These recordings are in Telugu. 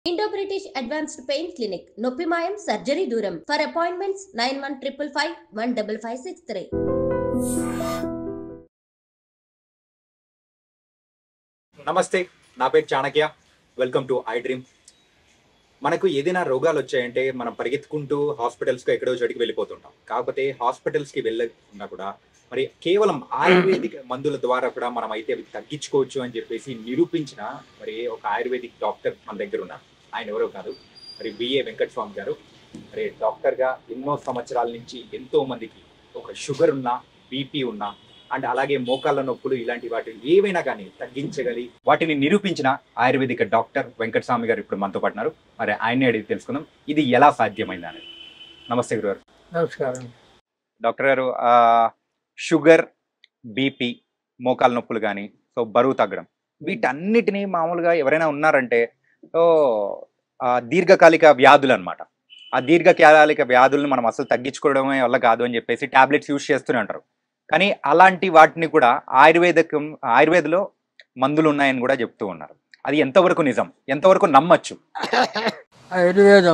Indo British advanced pain clinic నొప్పి మాయం సర్జరీ దూరం for appointments nine one triple five one double five six three నమస్తే నా పేరు Chanakya welcome to I dream మనకు ఏదైనా రోగాలు వచ్చాయంటే మనం పరిగెత్తుకుంటూ హాస్పిటల్స్కి ఎక్కడో చోటికి వెళ్ళిపోతుంటాం కాకపోతే హాస్పిటల్స్కి వెళ్ళకుండా కూడా మరి కేవలం ఆయుర్వేదిక్ మందుల ద్వారా కూడా మనం అయితే అవి తగ్గించుకోవచ్చు అని చెప్పేసి నిరూపించిన మరి ఒక ఆయుర్వేదిక్ డాక్టర్ మన దగ్గర ఉన్నారు ఆయన ఎవరో కాదు మరి బిఏ వెంకట స్వామి గారు మరి డాక్టర్గా ఎన్నో సంవత్సరాల నుంచి ఎంతో మందికి ఒక షుగర్ ఉన్నా బీపీ ఉన్నా అండ్ అలాగే మోకాళ్ళ నొప్పులు ఇలాంటి వాటిని ఏవైనా కానీ తగ్గించగలి వాటిని నిరూపించిన ఆయుర్వేదిక డాక్టర్ వెంకటస్వామి గారు ఇప్పుడు మనతో పడినారు మరి ఆయన్ని అడిగి తెలుసుకుందాం ఇది ఎలా సాధ్యమైంది అనేది నమస్తే గురుగారు నమస్కారం డాక్టర్ గారు ఆ, షుగర్ బీపీ మోకాళ్ళ నొప్పులు కానీ సో బరువు తగ్గడం వీటన్నిటినీ మామూలుగా ఎవరైనా ఉన్నారంటే సో ఆ, దీర్ఘకాలిక వ్యాధులు అనమాట ఆ దీర్ఘకాలిక వ్యాధులను మనం అసలు తగ్గించుకోవడమే వల్ల కాదు అని చెప్పేసి టాబ్లెట్స్ యూజ్ చేస్తూనే ఉంటారు కానీ అలాంటి వాటిని కూడా ఆయుర్వేదకం ఆయుర్వేదలో మందులు ఉన్నాయని కూడా చెప్తూ ఉన్నారు అది ఎంతవరకు నిజం ఎంతవరకు నమ్మచ్చు ఆయుర్వేదం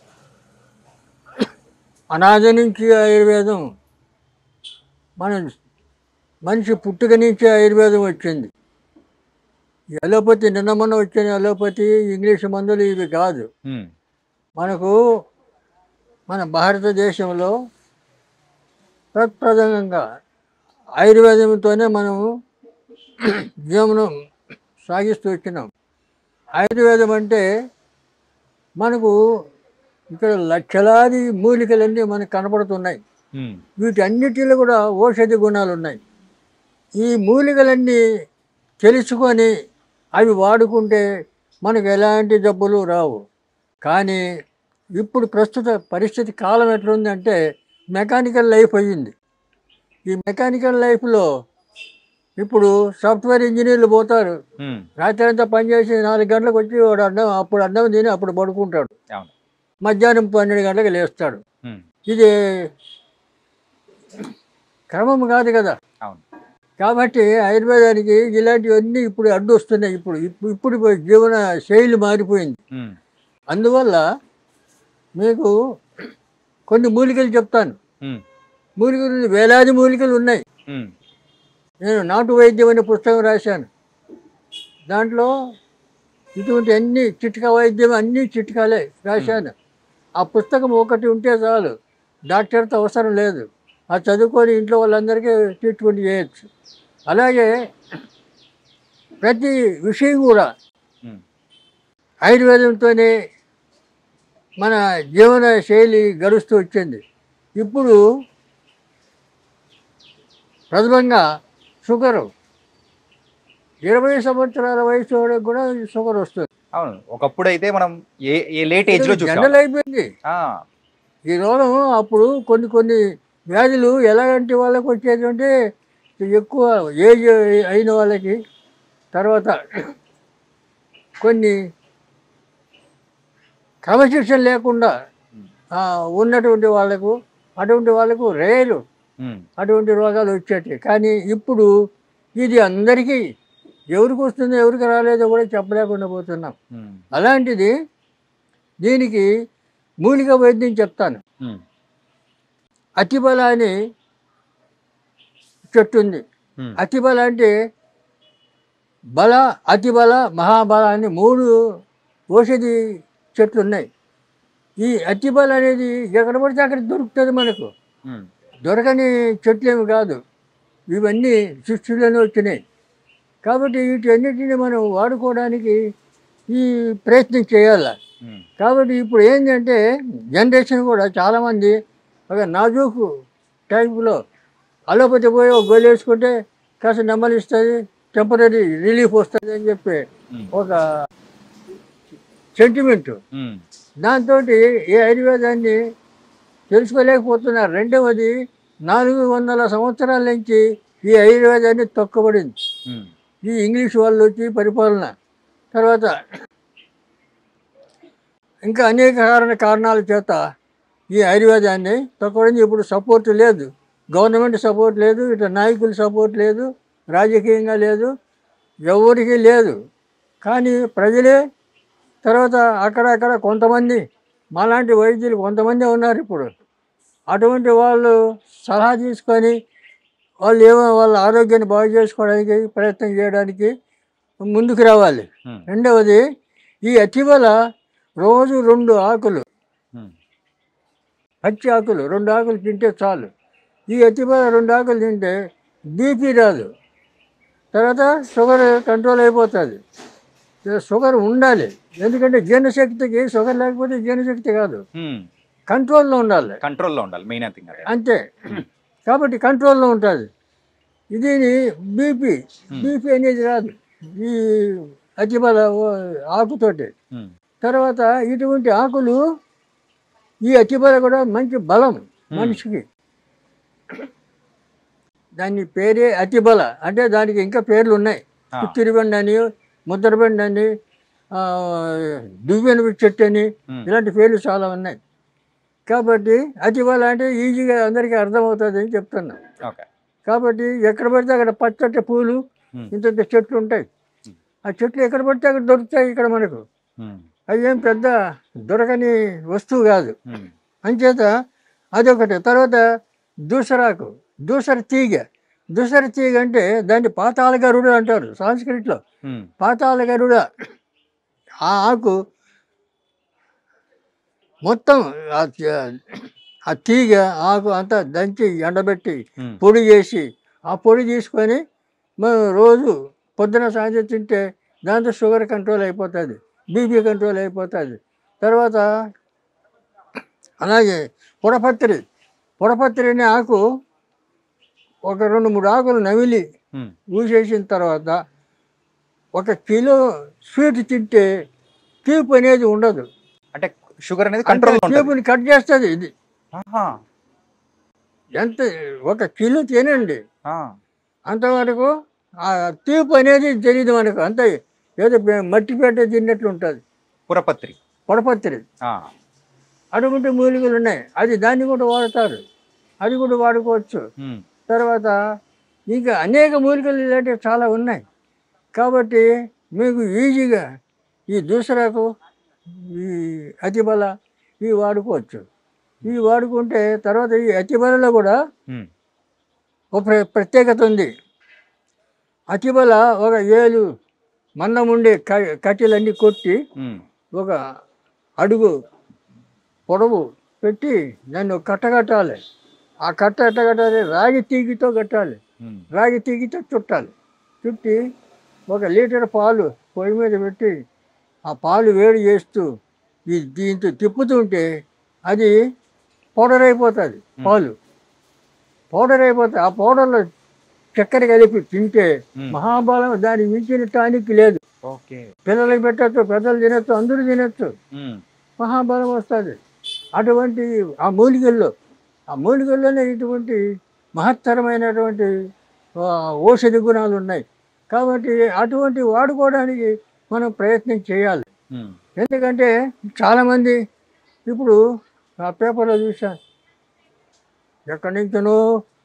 అనాది నుంచి ఆయుర్వేదం మన మనిషి పుట్టుక నుంచి ఆయుర్వేదం వచ్చింది ఈ అలోపతి నిన్న మొన్న వచ్చిన అలోపతి ఇంగ్లీష్ మందులు ఇవి కాదు ఉమ్, మనకు మన భారతదేశంలో ప్రప్రథమంగా ఆయుర్వేదంతోనే మనము జీవనం సాగిస్తూ వచ్చినాం ఆయుర్వేదం అంటే మనకు ఇక్కడ లక్షలాది మూలికలన్నీ మనకు కనపడుతున్నాయి ఉమ్, వీటన్నిటిలో కూడా ఔషధి గుణాలు ఉన్నాయి ఈ మూలికలన్నీ తెలుసుకొని అవి వాడుకుంటే మనకు ఎలాంటి జబ్బులు రావు కానీ ఇప్పుడు ప్రస్తుత పరిస్థితి కాలం ఎట్లుందంటే మెకానికల్ లైఫ్ అయ్యింది ఈ మెకానికల్ లైఫ్లో ఇప్పుడు సాఫ్ట్వేర్ ఇంజనీర్లు పోతారు ఉమ్, రాత్రి అంతా పనిచేసి నాలుగు గంటలకు వచ్చి వాడు అన్నం అప్పుడు అన్నం తిని అప్పుడు పడుకుంటాడు అవును. మధ్యాహ్నం పన్నెండు గంటలకు లేస్తాడు ఉమ్, ఇది క్రమం కాదు కదా అవును. కాబట్టి ఆయుర్వేదానికి ఇలాంటివన్నీ ఇప్పుడు అడ్డు వస్తున్నాయి ఇప్పుడు ఇప్పుడు ఇప్పుడు జీవన శైలి మారిపోయింది ఉమ్, అందువల్ల మీకు కొన్ని మూలికలు చెప్తాను ఉమ్, మూలికలు వేలాది మూలికలు ఉన్నాయి ఉమ్, నేను నాటు వైద్యం అనే పుస్తకం రాశాను దాంట్లో ఇటువంటి అన్ని చిట్కా వైద్యం అన్ని చిట్కాలే రాశాను ఆ పుస్తకం ఒకటి ఉంటే చాలు డాక్టర్తో అవసరం లేదు ఆ చదువుకొని ఇంట్లో వాళ్ళందరికీ ట్రీట్మెంట్ చేయొచ్చు అలాగే ప్రతి విషయం కూడా ఉమ్, ఆయుర్వేదంతోనే మన జీవన శైలి గడుస్తూ వచ్చింది ఇప్పుడు ప్రథమంగా షుగరు ఇరవై సంవత్సరాల వయసు వాళ్ళకి కూడా ఈ షుగర్ వస్తుంది అవును ఒకప్పుడు అయితే మనం ఏ ఏ లేట్ ఏజ్ లో చూసాం జనరల్ అయిపోయింది ఆ, ఈ రోగం అప్పుడు కొన్ని కొన్ని వ్యాధులు ఎలాంటి వాళ్ళకి వచ్చేది అంటే ఎక్కువ ఏజ్ అయిన వాళ్ళకి తర్వాత కొన్ని క్రమశిక్షణ లేకుండా ఆ, ఉన్నటువంటి వాళ్ళకు అటువంటి వాళ్ళకు రేరు ఉమ్, అటువంటి రోగాలు వచ్చేటి కానీ ఇప్పుడు ఇది అందరికీ ఎవరికి వస్తుందో ఎవరికి రాలేదో కూడా చెప్పలేకుండా పోతున్నాం ఉమ్, అలాంటిది దీనికి మూలిక వైద్యం చెప్తాను ఉమ్, అతిబల అని చెట్టు ఉంది ఉమ్, అతిబల అంటే బల అతిబల మహాబల అని మూడు ఔషధి చెట్లు ఉన్నాయి ఈ అతిబల అనేది ఎక్కడ పడితే అక్కడ దొరుకుతుంది మనకు ఉమ్, దొరకని చెట్లేమి కాదు ఇవన్నీ సృష్టిలోనే వచ్చినాయి కాబట్టి వీటన్నిటిని మనం వాడుకోవడానికి ఈ ప్రయత్నం చేయాలి ఉమ్, కాబట్టి ఇప్పుడు ఏంటంటే జనరేషన్ కూడా చాలామంది ఒక నాజూకు టైపులో అలోపతి పోయి ఒక గోలు వేసుకుంటే కాస్త నెమ్మది ఇస్తుంది టెంపరీ రిలీఫ్ వస్తుంది అని చెప్పి ఉమ్, ఒక సెంటిమెంట్ ఉమ్, దాంతో ఈ ఆయుర్వేదాన్ని తెలుసుకోలేకపోతున్నారు రెండవది నాలుగు వందల సంవత్సరాల నుంచి ఈ ఆయుర్వేదాన్ని తొక్కబడింది ఉమ్, ఈ ఇంగ్లీష్ వాళ్ళు వచ్చి పరిపాలన తర్వాత ఇంకా అనేక కారణ కారణాల చేత ఈ ఆయుర్వేదాన్ని తొక్కబడింది ఇప్పుడు సపోర్ట్ లేదు గవర్నమెంట్ సపోర్ట్ లేదు ఇటు నాయకుల సపోర్ట్ లేదు రాజకీయంగా లేదు ఎవరికి లేదు కానీ ప్రజలే తర్వాత అక్కడక్కడ కొంతమంది మాలాంటి వైద్యులు కొంతమంది ఉన్నారు ఇప్పుడు అటువంటి వాళ్ళు సలహా తీసుకొని వాళ్ళు ఏమో వాళ్ళ ఆరోగ్యాన్ని బాగు చేసుకోవడానికి ప్రయత్నం చేయడానికి ముందుకు రావాలి ఉమ్, రెండవది ఈ అతివల రోజు రెండు ఆకులు ఉమ్, పచ్చి ఆకులు రెండు ఆకులు తింటే చాలు ఈ అతివల రెండు ఆకులు తింటే బీపీ రాదు తర్వాత షుగర్ కంట్రోల్ అయిపోతుంది షుగర్ ఉండాలి ఎందుకంటే జీర్ణశక్తికి షుగర్ లేకపోతే జీర్ణశక్తి కాదు ఉమ్. కంట్రోల్లో ఉండాలి కంట్రోల్లో ఉండాలి మెయిన్ థింగ్ అదే అంతే కాబట్టి కంట్రోల్లో ఉంటుంది దీని బీపీ బీపీ అనేది రాదు ఈ అతిబల ఆకుతోటి ఉమ్, తర్వాత ఇటువంటి ఆకులు ఈ అతిబల కూడా మంచి బలం మనిషికి దాని పేరే అతిబల అంటే దానికి ఇంకా పేర్లు ఉన్నాయి ఆ. చిత్తిరిబండి అని ముద్రబండి అని ఆ, దువ్వెన చెట్టు అని ఉమ్, ఇలాంటి పేర్లు చాలా ఉన్నాయి కాబట్టి అతిబల అంటే ఈజీగా అందరికీ అర్థమవుతుంది అని చెప్తున్నా ఓకే కాబట్టి ఎక్కడ పడితే అక్కడ పచ్చటి పూలు ఉమ్, ఇంత ఇంత చెట్లు ఉంటాయి ఆ చెట్లు ఎక్కడ పడితే అక్కడ దొరుకుతాయి ఇక్కడ మనకు ఉమ్, అవి ఏం పెద్ద దొరకని వస్తువు కాదు ఉమ్, అంచేత అదొకటి తర్వాత దూసరాకు దూసర తీగ దూసర తీగ అంటే దాన్ని పాతాళ గరుడు అంటారు సాంస్క్రిట్లో ఉమ్, పాతాళ గరుడ ఆ ఆకు మొత్తం ఆ తి- ఆ తీగ ఆకు అంతా దంచి ఎండబెట్టి ఉమ్, పొడి చేసి ఆ పొడి తీసుకొని మనం రోజు పొద్దున సాయంత్రం తింటే దాంతో షుగర్ కంట్రోల్ అయిపోతుంది బీపీ కంట్రోల్ అయిపోతుంది తర్వాత అలాగే పొడపత్రి పొడపత్రి అనే ఆకు ఒక రెండు మూడు ఆకులు నమిలి ఉమ్, ఊసేసిన తర్వాత ఒక కిలో స్వీట్ తింటే తీపి అనేది ఉండదు అంటే షుగర్ అనేది అంటే కంట్రోల్లో ఉంటుంది తీపిని కట్ చేస్తుంది ఇది ఆహా, ఎంత ఒక కిలో తినండి ఆ, అంతవరకు ఆ తీపి అనేది తెలియదు మనకు అంత ఏదో పె- మట్టి పెట్టే తిన్నట్లు ఉంటుంది పురపత్రి పొడపత్రి ఆ, అటువంటి మూలికలు ఉన్నాయి అది దాన్ని కూడా వాడతారు అది కూడా వాడుకోవచ్చు ఉమ్, తర్వాత ఇంకా అనేక మూలికలు ఇలాంటివి చాలా ఉన్నాయి కాబట్టి మీకు ఈజీగా ఈ దూసరాకు ఈ అతిబల ఇవి వాడుకోవచ్చు ఇవి వాడుకుంటే తర్వాత ఈ అతిబలలో కూడా ఉమ్, ఒక ప్ర- ప్రత్యేకత ఉంది అతిబల ఒక ఏలు మందం ఉండే క- కట్టెలన్నీ కొట్టి ఉమ్, ఒక అడుగు పొడవు పెట్టి దాన్ని ఒక కట్ట కట్టాలి ఆ కట్ట ఎట్ట కట్టాలి రాగి తీగితో కట్టాలి ఉమ్, రాగి తీగితో చుట్టాలి చుట్టి ఒక లీటర్ పాలు పొయ్యి మీద పెట్టి ఆ పాలు వేడి చేస్తూ ఈ దీంతో తిప్పుతుంటే అది పౌడర్ అయిపోతుంది పాలు పౌడర్ అయిపోతుంది ఆ పౌడర్లో చక్కెర కలిపి తింటే ఉమ్. మహాబలం దానికి మించిన టానిక్ లేదు ఓకే పిల్లలకి పెట్టచ్చు పెద్దలు తినచ్చు అందరూ తినచ్చు ఉమ్, మహాబలం వస్తుంది అటువంటి ఆ మూలికల్లో ఆ మూలికల్లోనే ఇటువంటి మహత్తరమైనటువంటి ఆ, ఔషధి గుణాలు ఉన్నాయి కాబట్టి అటువంటి వాడుకోవడానికి మనం ప్రయత్నం చేయాలి ఉమ్, ఎందుకంటే చాలామంది ఇప్పుడు ఆ పేపర్లో చూశాను ఎక్కడి నుంచో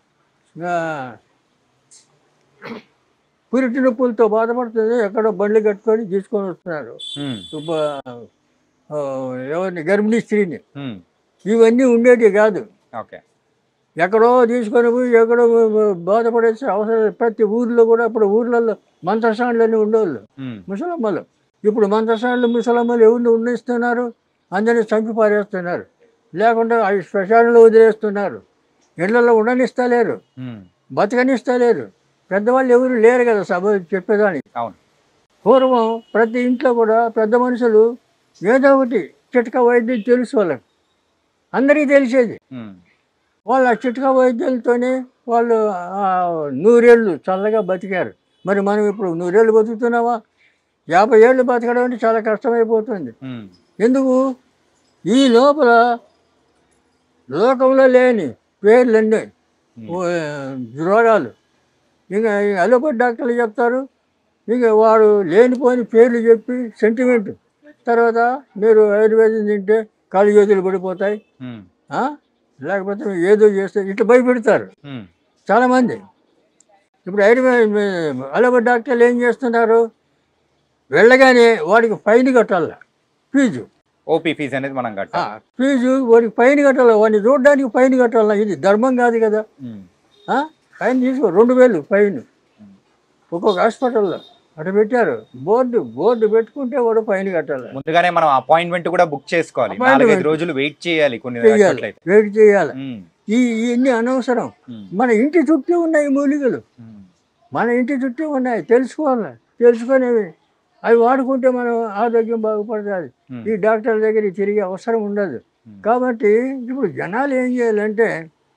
పురిటి నొప్పులతో బాధపడుతుంది ఎక్కడో బండ్లు కట్టుకొని తీసుకొని వస్తున్నారు ఉమ్, బ- ఆ, ఎవరిని గర్భిణీ స్త్రీని ఉమ్, ఇవన్నీ ఉండేటివి కాదు ఓకే ఎక్కడో తీసుకొని పోయి ఎక్కడో బాధపడేసి అవసరం ప్రతి ఊర్లో కూడా ఇప్పుడు ఊర్లలో మంత్రసాన్లన్నీ ఉండేవాళ్ళు ఉమ్, ముసలమ్మలు ఇప్పుడు మంత్రసాన్లు ముసలమ్మలు ఎవరిని ఉండిస్తున్నారు అందరినీ చంపి పారేస్తున్నారు లేకుండా అవి శ్మశానంలో వదిలేస్తున్నారు ఇళ్లలో ఉండనిస్తలేరు ఉమ్, బతకనిస్తలేరు పెద్దవాళ్ళు ఎవరు లేరు కదా సభ చెప్పేదానికి అవును పూర్వం ప్రతి ఇంట్లో కూడా పెద్ద మనుషులు ఏదో ఒకటి చిట్కా వైద్యం తెలుసు వాళ్ళకి అందరికీ తెలిసేది ఉమ్, వాళ్ళ చిట్కా వైద్యులతోనే వాళ్ళు ఆ, నూరేళ్ళు చల్లగా బతికారు మరి మనం ఇప్పుడు నూరేళ్ళు బతుకుతున్నావా యాభై ఏళ్ళు బతకడం అంటే చాలా కష్టమైపోతుంది ఉమ్, ఎందుకు ఈ లోపల లోకంలో లేని పేర్లన్నీ ఓ, రోగాలు ఇంకా ఈ అలోపతి డాక్టర్లు చెప్తారు ఇక వాడు లేనిపోని పేర్లు చెప్పి సెంటిమెంట్ తర్వాత మీరు ఆయుర్వేదం తింటే కాళ్ళు చేతులు పడిపోతాయి ఉమ్, ఆ? లేకపోతే మీరు ఏదో చేస్తే ఇట్లా భయపెడతారు ఉమ్, చాలామంది ఇప్పుడు ఆయుర్వేద అలోపతి డాక్టర్లు ఏం చేస్తున్నారు వెళ్ళగానే వాడికి ఫైన్ కట్టాలి ఫీజు ఓపీ ఫీజు అనేది మనం ఆ, కట్టాలి ఫీజు వాడికి పైన కట్టాలి వాడిని చూడడానికి పైన కట్టాలి ఇది ధర్మం కాదు కదా ఉమ్. ఆ? పైన తీసుకో రెండు వేలు పైన ఒక్కొక్క హాస్పిటల్లో అటు పెట్టారు బోర్డు బోర్డు పెట్టుకుంటే వాడు పైన కట్టాలి ముందుగానే మనం అపాయింట్మెంట్ కూడా బుక్ చేసుకోవాలి Appointment. నాలుగైదు రోజులు వెయిట్ చేయాలి కొన్ని చెయ్యాలి చోట్లయితే. వెయిట్ చేయాలి ఉమ్. ఈ ఇవన్నీ అనవసరం ఉమ్. మన ఇంటి చుట్టూ ఉన్నాయి మూలికలు ఉమ్. మన ఇంటి చుట్టూ ఉన్నాయి తెలుసుకోవాలి తెలుసుకునేవి అవి వాడుకుంటే మనం ఆరోగ్యం బాగుపడుతుంది ఉమ్. ఈ డాక్టర్ దగ్గరికి తిరిగే అవసరం ఉండదు ఉమ్. కాబట్టి ఇప్పుడు జనాలు ఏం చేయాలంటే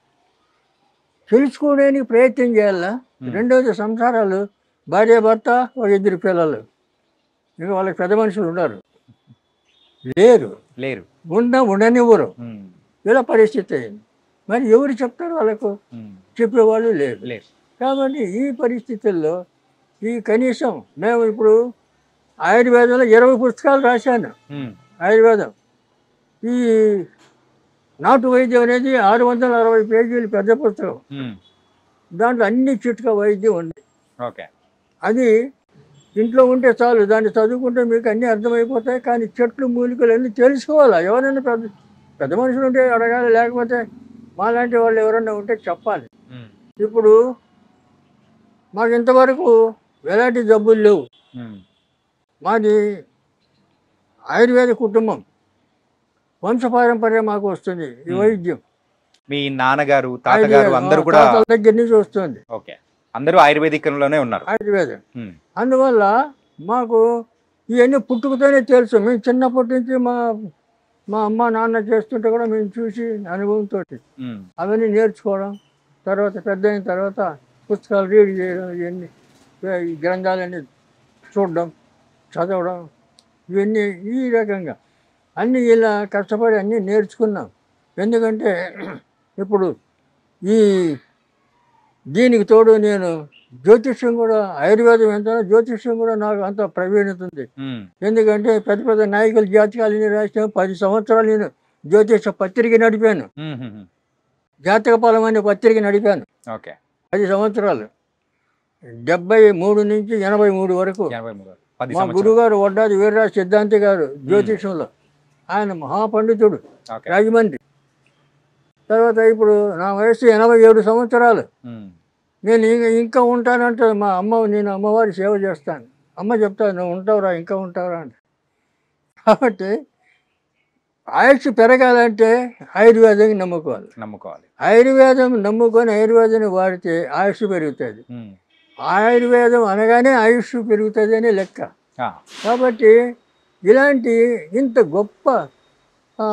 తెలుసుకోవడానికి ప్రయత్నం చేయాలా రెండోది సంసారాలు భార్య భర్త ఒక ఇద్దరు పిల్లలు ఇంకా వాళ్ళకి పెద్ద మనుషులు ఉన్నారు లేరు లేరు ఉన్న ఉండనివ్వరు ఉమ్. ఇలా పరిస్థితి అయింది మరి ఎవరు చెప్తారు వాళ్ళకు ఉమ్. చెప్పేవాళ్ళు లేరు లేరు కాబట్టి ఈ పరిస్థితుల్లో ఈ కనీసం మేము ఇప్పుడు ఆయుర్వేదంలో ఇరవై పుస్తకాలు రాశాను ఉమ్. ఆయుర్వేదం ఈ నాటు వైద్యం అనేది ఆరు వందల అరవై పేజీలు పెద్ద పుస్తకం ఉమ్. దాంట్లో అన్ని చిట్కా వైద్యం ఉంది ఓకే అది ఇంట్లో ఉంటే చాలు దాన్ని చదువుకుంటే మీకు అన్నీ అర్థమైపోతాయి కానీ చెట్లు మూలికలు అన్నీ తెలుసుకోవాలి ఎవరైనా పెద్ద పెద్ద మనుషులు ఉంటే అడగాలి లేకపోతే మాలాంటి వాళ్ళు ఎవరైనా ఉంటే చెప్పాలి ఉమ్. ఇప్పుడు మాకు ఇంతవరకు ఎలాంటి జబ్బులు లేవు ఉమ్. మాది ఆయుర్వేద కుటుంబం వంశపారంపర్యం మాకు వస్తుంది ఈ Hmm. వైద్యం మీ నాన్నగారు తాతగారు ఆయుర్వేదం, అందరూ ఆ, కూడా తాతల దగ్గర నుంచి వస్తుంది ఓకే అందరూ ఆయుర్వేదికంలోనే ఉన్నారు ఆయుర్వేదం ఉమ్. అందువల్ల మాకు ఇవన్నీ పుట్టుకతోనే తెలుసు మేము చిన్నప్పటి నుంచి మా మా అమ్మ నాన్న చేస్తుంటే కూడా మేము చూసి అనుభవంతో ఉమ్. అవన్నీ నేర్చుకోవడం తర్వాత పెద్ద అయిన తర్వాత పుస్తకాలు రీడ్ చేయడం ఇవన్నీ ఈ గ్రంథాలన్నీ చూడడం చదవడం ఇవన్నీ ఈ రకంగా అన్నీ ఇలా కష్టపడి అన్నీ నేర్చుకున్నాం ఎందుకంటే ఇప్పుడు ఈ దీనికి తోడు నేను జ్యోతిష్యం కూడా ఆయుర్వేదం ఎంత జ్యోతిష్యం కూడా నాకు అంత ప్రవీణత ఉంది ఉమ్. ఎందుకంటే పెద్ద పెద్ద నాయకుల జాతకాలు రాసిన పది సంవత్సరాలు నేను జ్యోతిష పత్రిక నడిపాను ఉమ్. ఉమ్. ఉమ్. జాతక ఫలం అనే పత్రిక నడిపాను ఓకే పది సంవత్సరాలు డెబ్బై మూడు నుంచి ఎనభై మూడు వరకు ఎనభై మూడు పది మా సంవత్సరాలు గురుగారు వడ్డాది వీర్రాజు సిద్ధాంతి గారు జ్యోతిషంలో ఆయన మహాపండితుడు ఓకే రాజమండ్రి తర్వాత ఇప్పుడు నా వయసు ఎనభై ఏడు సంవత్సరాలు ఉమ్. నేను ఇంకా ఇంకా ఉంటానంటే మా అమ్మ నేను అమ్మవారి సేవ చేస్తాను అమ్మ చెప్తాను నువ్వు ఉంటావురా ఇంకా ఉంటావురా అని కాబట్టి ఆయుష్ పెరగాలంటే ఆయుర్వేదాన్ని నమ్ముకోవాలి నమ్ముకోవాలి ఆయుర్వేదం నమ్ముకొని ఆయుర్వేదాన్ని వాడితే ఆయుష్ పెరుగుతుంది ఉమ్. ఆయుర్వేదం అనగానే ఆయుష్ పెరుగుతుంది అనే లెక్క ఆ. కాబట్టి ఇలాంటి ఇంత గొప్ప ఆ,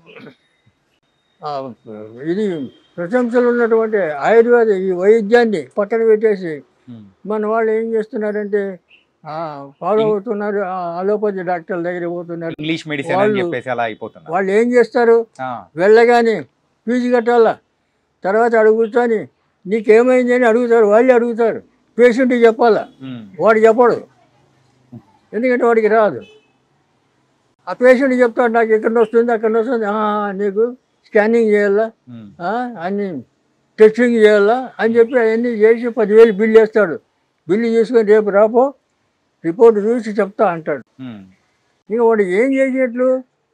ఆ, ఇది ప్రశంసలు ఉన్నటువంటి ఆయుర్వేద ఈ వైద్యాన్ని పక్కన పెట్టేసి ఉమ్. మన వాళ్ళు ఏం చేస్తున్నారంటే ఫాలో అవుతున్నారు ఆ అలోపతి డాక్టర్ల దగ్గర పోతున్నారు ఇంగ్లీష్ మెడిసిన్ అని వాళ్ళు- చెప్పేసి అలా అయిపోతున్నారు వాళ్ళు ఏం చేస్తారు ఆ. వెళ్ళగానే ఫీజు కట్టాలా తర్వాత అడుగుతాని నీకేమైంది అని అడుగుతారు వాళ్ళే అడుగుతారు పేషెంట్కి చెప్పాలా ఉమ్. వాడు చెప్పడు ఎందుకంటే వాడికి రాదు ఆ పేషెంట్ చెప్తాడు నాకు ఎక్కడ వస్తుంది అక్కడ వస్తుంది "ఆ, నీకు స్కానింగ్ చేయాలా ఉమ్. ఆ, అన్ని టెస్టింగ్ చేయాలా అని చెప్పి అవన్నీ చేసి పదివేలు బిల్లు వేస్తాడు బిల్లు చేసుకొని రేపు రాపో రిపోర్ట్ చూసి చెప్తా అంటాడు ఉమ్. ఇక వాడు ఏం చేసేట్లు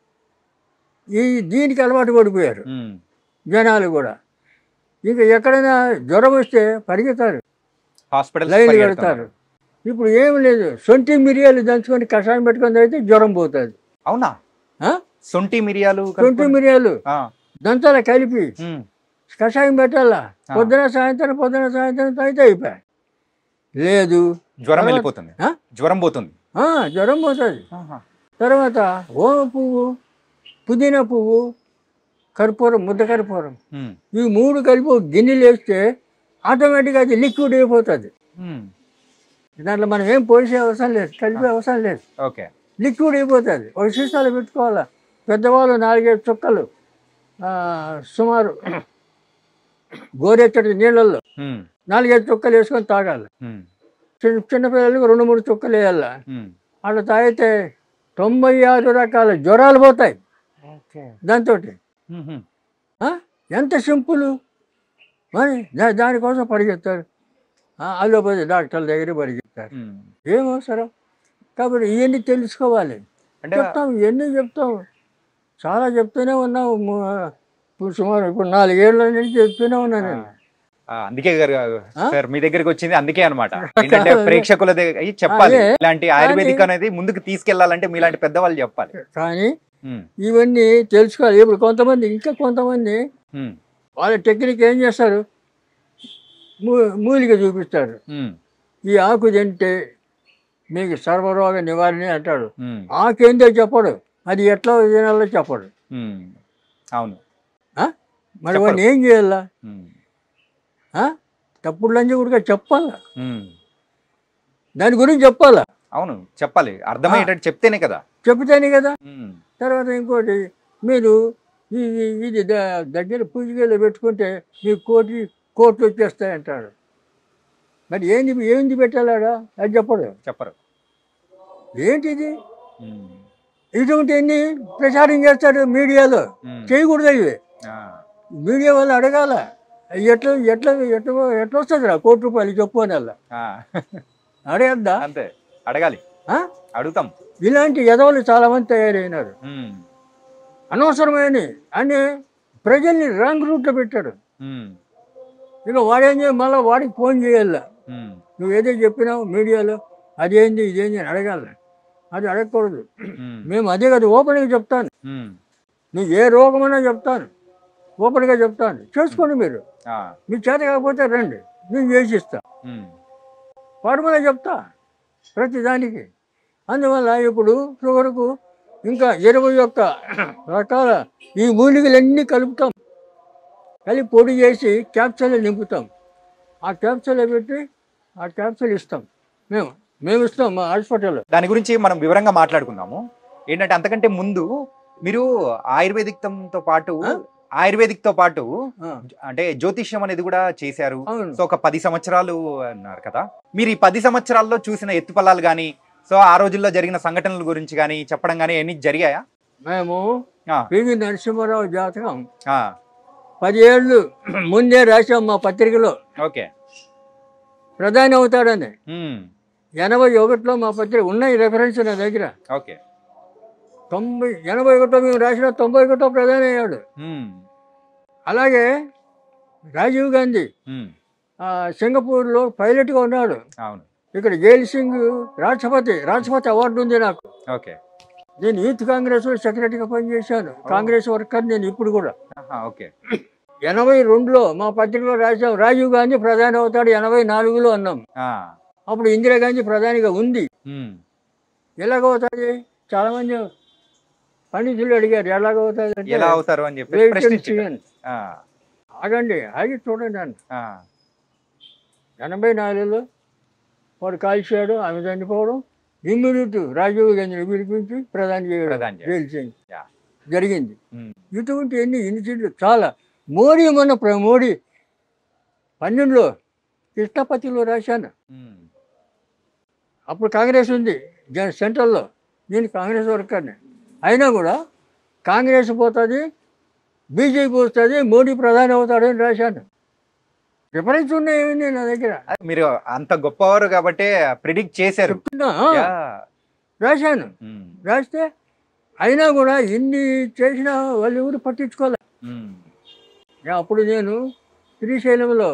ఈ దీనికి అలవాటు పడిపోయారు ఉమ్. జనాలు కూడా ఇక ఎక్కడైనా జ్వరం వస్తే పరిగెత్తారు హాస్పిటల్స్ లైన్లు పరిగెడుతున్నారు. కడతారు ఇప్పుడు ఏం లేదు సొంటి మిరియాలు దంచుకొని కషాయం పెట్టుకొని అయితే జ్వరం పోతుంది అవునా ఆ? సొంటి మిరియాలు సొంటి కలుపుకొని- మిరియాలు ఆ. దంచాల కలిపి ఉమ్. కషాయం పెట్టాలా ఆ. పొద్దున సాయంత్రం పొద్దున సాయంత్రం తాగితే అయిపోయాయి లేదు జ్వరం తర్వాత- వెళ్ళిపోతుంది ఆ? జ్వరం పోతుంది ఆ, జ్వరం పోతుంది ఆహా. తర్వాత ఓమ పువ్వు పుదీనా పువ్వు కర్పూరం ముద్ద కర్పూరం ఉమ్. ఈ మూడు కలిపి ఒక గిన్నెలు వేస్తే ఆటోమేటిక్గా అది లిక్విడ్ అయిపోతుంది ఉమ్. దాంట్లో మనం ఏం పోసే అవసరం లేదు కలిపే అవసరం లేదు ఓకే లిక్విడ్ అయిపోతుంది ఒక సీసాలు పెట్టుకోవాలా పెద్దవాళ్ళు నాలుగైదు చుక్కలు ఆ, సుమారు గోరెచ్చటి నీళ్ళల్లో ఉమ్. నాలుగైదు చుక్కలు వేసుకొని తాగాలి ఉమ్. చిన్న చిన్నపిల్లలకు రెండు మూడు చుక్కలు వేయాలి ఉమ్. అలా తాగితే తొంభై ఆరు రకాల జ్వరాలు పోతాయి దాంతో ఉమ్. ఎంత సింపుల్ మరి దా- దానికోసం పరిగెత్తారు అల్లోపతి డాక్టర్ల దగ్గర పరిగెత్తారు ఉమ్. ఏం అవసరం కాబట్టి ఇవన్నీ తెలుసుకోవాలి అంటే చెప్తాం ఎన్ని చెప్తాం చాలా చెప్తూనే ఉన్నావు ము- ఇప్పుడు సుమారు ఇప్పుడు నాలుగేళ్ల నుంచి చెప్తూనే ఉన్నా నేను ఆ, అందుకే గారు ఆ? సార్ మీ దగ్గరికి వచ్చింది అందుకే అనమాట ఏంటంటే అదే. ప్రేక్షకుల దగ్గర అయ్యి చెప్పాలి అదే. ఇలాంటి ఆయుర్వేదిక్ కానీ- అనేది ముందుకు తీసుకెళ్లాలంటే మీలాంటి పెద్దవాళ్ళు చెప్పాలి కానీ ఉమ్, ఇవన్నీ తెలుసుకోవాలి ఇప్పుడు కొంతమంది ఇంకా కొంతమంది ఉమ్, వాళ్ళ టెక్నిక్ ఏం చేస్తారు మూ మూలిక చూపిస్తారు ఉమ్, ఈ ఆకు తింటే మీకు సర్వరోగ నివారణ అంటాడు ఉమ్, ఆకేందో చెప్పడు అది ఎట్లా తినాలో చెప్పడు ఉమ్. అవును ఆ? మరి చెప్పడు. వాడిని ఏం చేయాలా ఉమ్, ఆ? తప్పుడు లంచి కూడా చెప్పాలా ఉమ్. దాని గురించి చెప్పాలా అవును చెప్పాలి అర్థమయ్యేటట్టు చెప్తేనే కదా చెప్తేనే కదా ఉమ్, తర్వాత ఇంకోటి మీరు ఈ ఈ- ఇది ద- దగ్గర పూజగేలో పెట్టుకుంటే మీకు కోటి కోట్లు వచ్చేస్తాయంటాడు మరి ఏంది ఏంది పెట్టాలాడా అది చెప్పడు చెప్పరు ఏంటిది ఉమ్, ఇటువంటి ఎన్ని ప్రచారం చేస్తాడు మీడియాలో ఉమ్, చేయకూడదు ఇవి ఆ, మీడియా వాళ్ళు అడగాల ఎట్లా ఎట్లా ఎట్లా ఎట్లా వస్తుంది రా కోటి రూపాయలు చెప్పు అని అలా ఆ. అడగద్దా అంతే అడగాలి ఆ? అడుగుతాం ఇలాంటి ఎదవలు చాలా మంది తయారైనారు ఉమ్, అనవసరమైన అని ప్రజల్ని రాంగ్ రూట్లో పెట్టాడు ఉమ్, ఇక వాడేం చేయ మళ్ళీ వాడికి ఫోన్ చేయాల ఉమ్, నువ్వు ఏదో చెప్పినావు మీడియాలో అదేంది ఇదేంది అని అడగాల అది అడగకూడదు ఉమ్, మేము అదే కదా ఓపెన్గా చెప్తాను ఉమ్, నువ్వు ఏ రోగమైనా చెప్తాను ఓపెన్గా చెప్తాను చేసుకోండి మీరు ఆ, మీ చేత కాకపోతే రండి నేను చేసిస్తా ఉమ్, ఫార్ములా చెప్తా ప్రతి దానికి అందువల్ల ఇప్పుడు షుగర్కు ఇంకా ఇరవై ఒక్క రకాల ఈ మూలికలన్నీ కలుపుతాం కలిపి పొడి చేసి క్యాప్సూల్ నింపుతాం ఆ క్యాప్సూల్ పెట్టి ఆ క్యాప్సూల్ ఇస్తాం మేము మేము ఇస్తాం మా హాస్పిటల్లో దాని గురించి మనం వివరంగా మాట్లాడుకుందాము ఏంటంటే అంతకంటే ముందు మీరు ఆయుర్వేదిక్తో పాటు ఆ? ఆయుర్వేదిక్ తో పాటు ఆ, అంటే జ్యోతిష్యం అనేది కూడా చేశారు అవును సో ఒక పది సంవత్సరాలు అన్నారు కదా మీరు ఈ పది సంవత్సరాల్లో చూసిన ఎత్తుపల్లాలు కానీ సో ఆ రోజుల్లో జరిగిన సంఘటనల గురించి కానీ చెప్పడం కానీ ఎన్ని జరిగాయా మేము ఆ, పివి నరసింహారావు జాతకం ఆ, పది ఏళ్ళు ముందే రాసాం మా పత్రికలో ఓకే ప్రధాని అవుతాడని ఉమ్, ఎనభై ఒకటిలో మా పత్రిక ఉన్నాయి రెఫరెన్స్ నా దగ్గర ఓకే తొంభై ఎనభై ఒకటో మేము రాసిన తొంభై ఒకటో ప్రధాని అయ్యాడు ఉమ్, అలాగే రాజీవ్ గాంధీ ఉమ్, ఆ, సింగపూర్లో పైలట్గా ఉన్నాడు అవును ఇక్కడ జైల్ సింగ్ రాష్ట్రపతి రాష్ట్రపతి అవార్డు ఉంది నాకు ఓకే నేను యూత్ కాంగ్రెస్ సెక్రటరీగా పనిచేశాను కాంగ్రెస్ వర్కర్ నేను ఇప్పుడు కూడా ఆహా, ఓకే ఎనభై రెండులో మా పత్రికలో రాసాం రాజీవ్ గాంధీ ప్రధాని అవుతాడు ఎనభై నాలుగులో అన్నాం ఆ, అప్పుడు ఇందిరాగాంధీ ప్రధానిగా ఉంది ఉమ్, ఎలాగవుతుంది చాలా మంది పండితులు అడిగారు ఎలాగవుతుంది అంటే ఎలా అవుతారు అని చెప్పి wait and ప్రశ్నించారు see అని. ఆ, ఆగండి ఆగి చూడండి అని ఆ, ఎనభై నాలుగులో వాడు కాల్చాడు ఆమె చనిపోవడం ఇమ్మీడియట్ రాజీవ్ గాంధీని పిలిపించి ప్రధాని చేయడం ప్రధాని చేయడం. జైలు సింగ్ యా. జరిగింది ఉమ్, ఇటువంటి ఎన్ని ఇన్సిడెంట్లు చాలా మోడీ మొన్న ప్ర- మోడీ పన్నెండులో కృష్ణపతిలో రాశాను ఉమ్, అప్పుడు కాంగ్రెస్ ఉంది జన సెంట్రల్లో నేను కాంగ్రెస్ వర్కర్ని అయినా కూడా కాంగ్రెస్ పోతుంది బీజేపీ వస్తుంది మోడీ ప్రధాని అవుతాడని రాశాను రిఫరెన్స్ ఉన్నాయి నా దగ్గర అది మీరు అంత గొప్పవారు కాబట్టి ప్రిడిక్ట్ చేశారు చెప్తున్నా యా, రాశాను ఉమ్, రాస్తే అయినా కూడా ఇన్ని చేసినా వాళ్ళు ఎవరు పట్టించుకోలే ఉమ్, ఇక అప్పుడు నేను శ్రీశైలంలో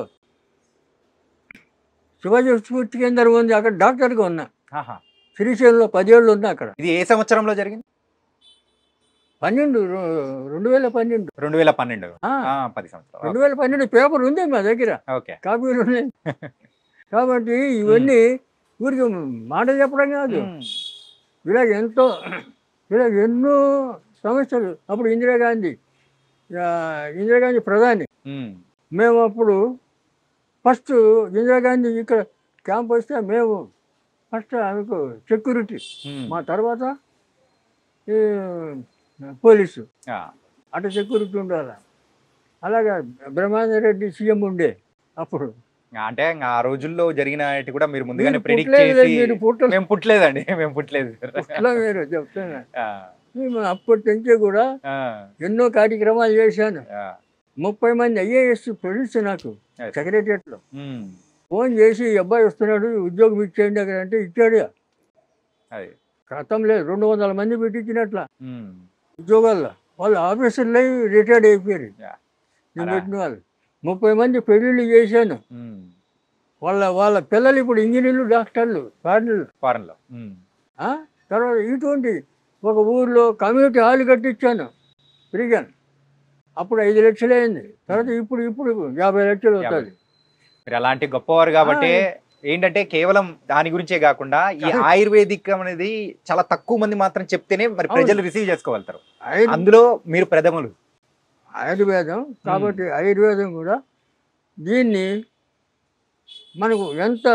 శివాజీ స్ఫూర్తి కేంద్రం ఉంది అక్కడ డాక్టర్గా ఉన్నా ఆహా. శ్రీశైలంలో పదేళ్ళు ఉన్నా అక్కడ ఇది ఏ సంవత్సరంలో జరిగింది పన్నెండు రె- రెండు వేల పన్నెండు రెండు వేల పన్నెండు ఆ, ఆ, పది సంవత్సరాలు రెండు వేల పన్నెండు పేపర్ ఉంది మా దగ్గర ఓకే కాపీలు ఉన్నాయి కాబట్టి ఇవన్నీ ఊరికి మాట చెప్పడం కాదు ఉమ్, ఇలాగ ఎంతో ఇలాగ ఎన్నో సమస్యలు అప్పుడు ఇందిరాగాంధీ ఆ, ఇందిరాగాంధీ ప్రధాని ఉమ్, మేము అప్పుడు ఫస్ట్ ఇందిరాగాంధీ ఇక్కడ క్యాంప్ వస్తే మేము ఫస్ట్ ఆమెకు సెక్యూరిటీ ఉమ్, మా తర్వాత ఈ పోలీసు ఆ, అటు సెక్యూరిటీ ఉండాలి అలాగా బ్రహ్మానంద రెడ్డి సీఎం ఉండే అప్పుడు అంటే ఇంకా ఆ రోజుల్లో జరిగిన కూడా మీరు ముందుగానే మీరు ప్రిడిక్ట్ పుట్టలేదు, చేసి మీరు పుట్టలేదు. మేము పుట్టలేదండి మేము పుట్టలేదు అలా మీరు చెప్తున్నా ఆ, మేము అప్పటి నుంచి కూడా ఆ, ఎన్నో కార్యక్రమాలు చేశాను ఆ, ముప్పై మంది ఐఏఎస్ తెలుసు నాకు Yes. సెక్రటరియట్లో ఉమ్, ఫోన్ చేసి ఈ అబ్బాయి వస్తున్నాడు ఉద్యోగం ఇచ్చేయండి అక్కడ అంటే ఇచ్చాడు అది క్రితం లేదు రెండు వందల మంది పెట్టించినట్ల ఉమ్. ఉద్యోగాల్లో వాళ్ళు ఆఫీసర్లు అయి రిటైర్డ్ అయిపోయారు Yeah. నేను అలా. పెట్టిన వాళ్ళు ముప్పై మంది పెళ్ళిళ్ళు చేశాను ఉమ్. వాళ్ళ వాళ్ళ పిల్లలు ఇప్పుడు ఇంజనీర్లు డాక్టర్లు ఫారినర్లు ఫారెన్ లో ఉమ్. ఆ? తర్వాత ఇటువంటి ఒక ఊర్లో కమ్యూనిటీ హాల్ కట్టించాను తిరిగాను అప్పుడు ఐదు లక్షలు అయింది తర్వాత ఇప్పుడు ఇప్పుడు యాభై లక్షలు అవుతుంది మీరు అలాంటి గొప్పవారు కాబట్టి ఏంటంటే కేవలం దాని గురించే కాకుండా ఈ ఆయుర్వేదిక్ అనేది చాలా తక్కువ మంది మాత్రం చెప్తేనే మరి ప్రజలు రిసీవ్ చేసుకోగలుగుతారు ఆయుర్- అందులో మీరు ప్రథములు ఆయుర్వేదం కాబట్టి ఆయుర్వేదం కూడా దీన్ని మనకు ఎంత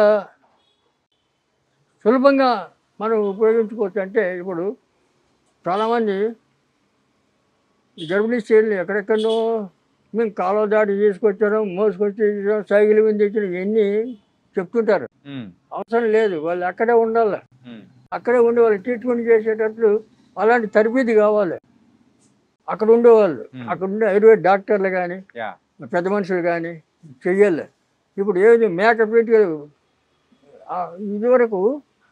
సులభంగా మనం ఉపయోగించుకోవచ్చు అంటే ఇప్పుడు చాలామంది ఈ గర్భిణీ స్త్రీలు ఎక్కడెక్కడో మేము కాలువ దాటి తీసుకొచ్చారు మోసుకొచ్చి ఇచ్చాం, సైకిల్ మీద తెచ్చిన ఇవన్నీ చెప్తుంటారు ఉమ్. అవసరం లేదు వాళ్ళు అక్కడే ఉండాలి ఉమ్. అక్కడే ఉండి వాళ్ళు ట్రీట్మెంట్ చేసేటట్లు అలాంటి తరబీది కావాలి అక్కడ ఉండేవాళ్ళు Hmm. అక్కడ ఉండే ఆయుర్వేద డాక్టర్లు కానీ యా పెద్ద మనుషులు కానీ చెయ్యాలి ఇప్పుడు ఏది మేకప్ పెట్టి ఆ, ఇదివరకు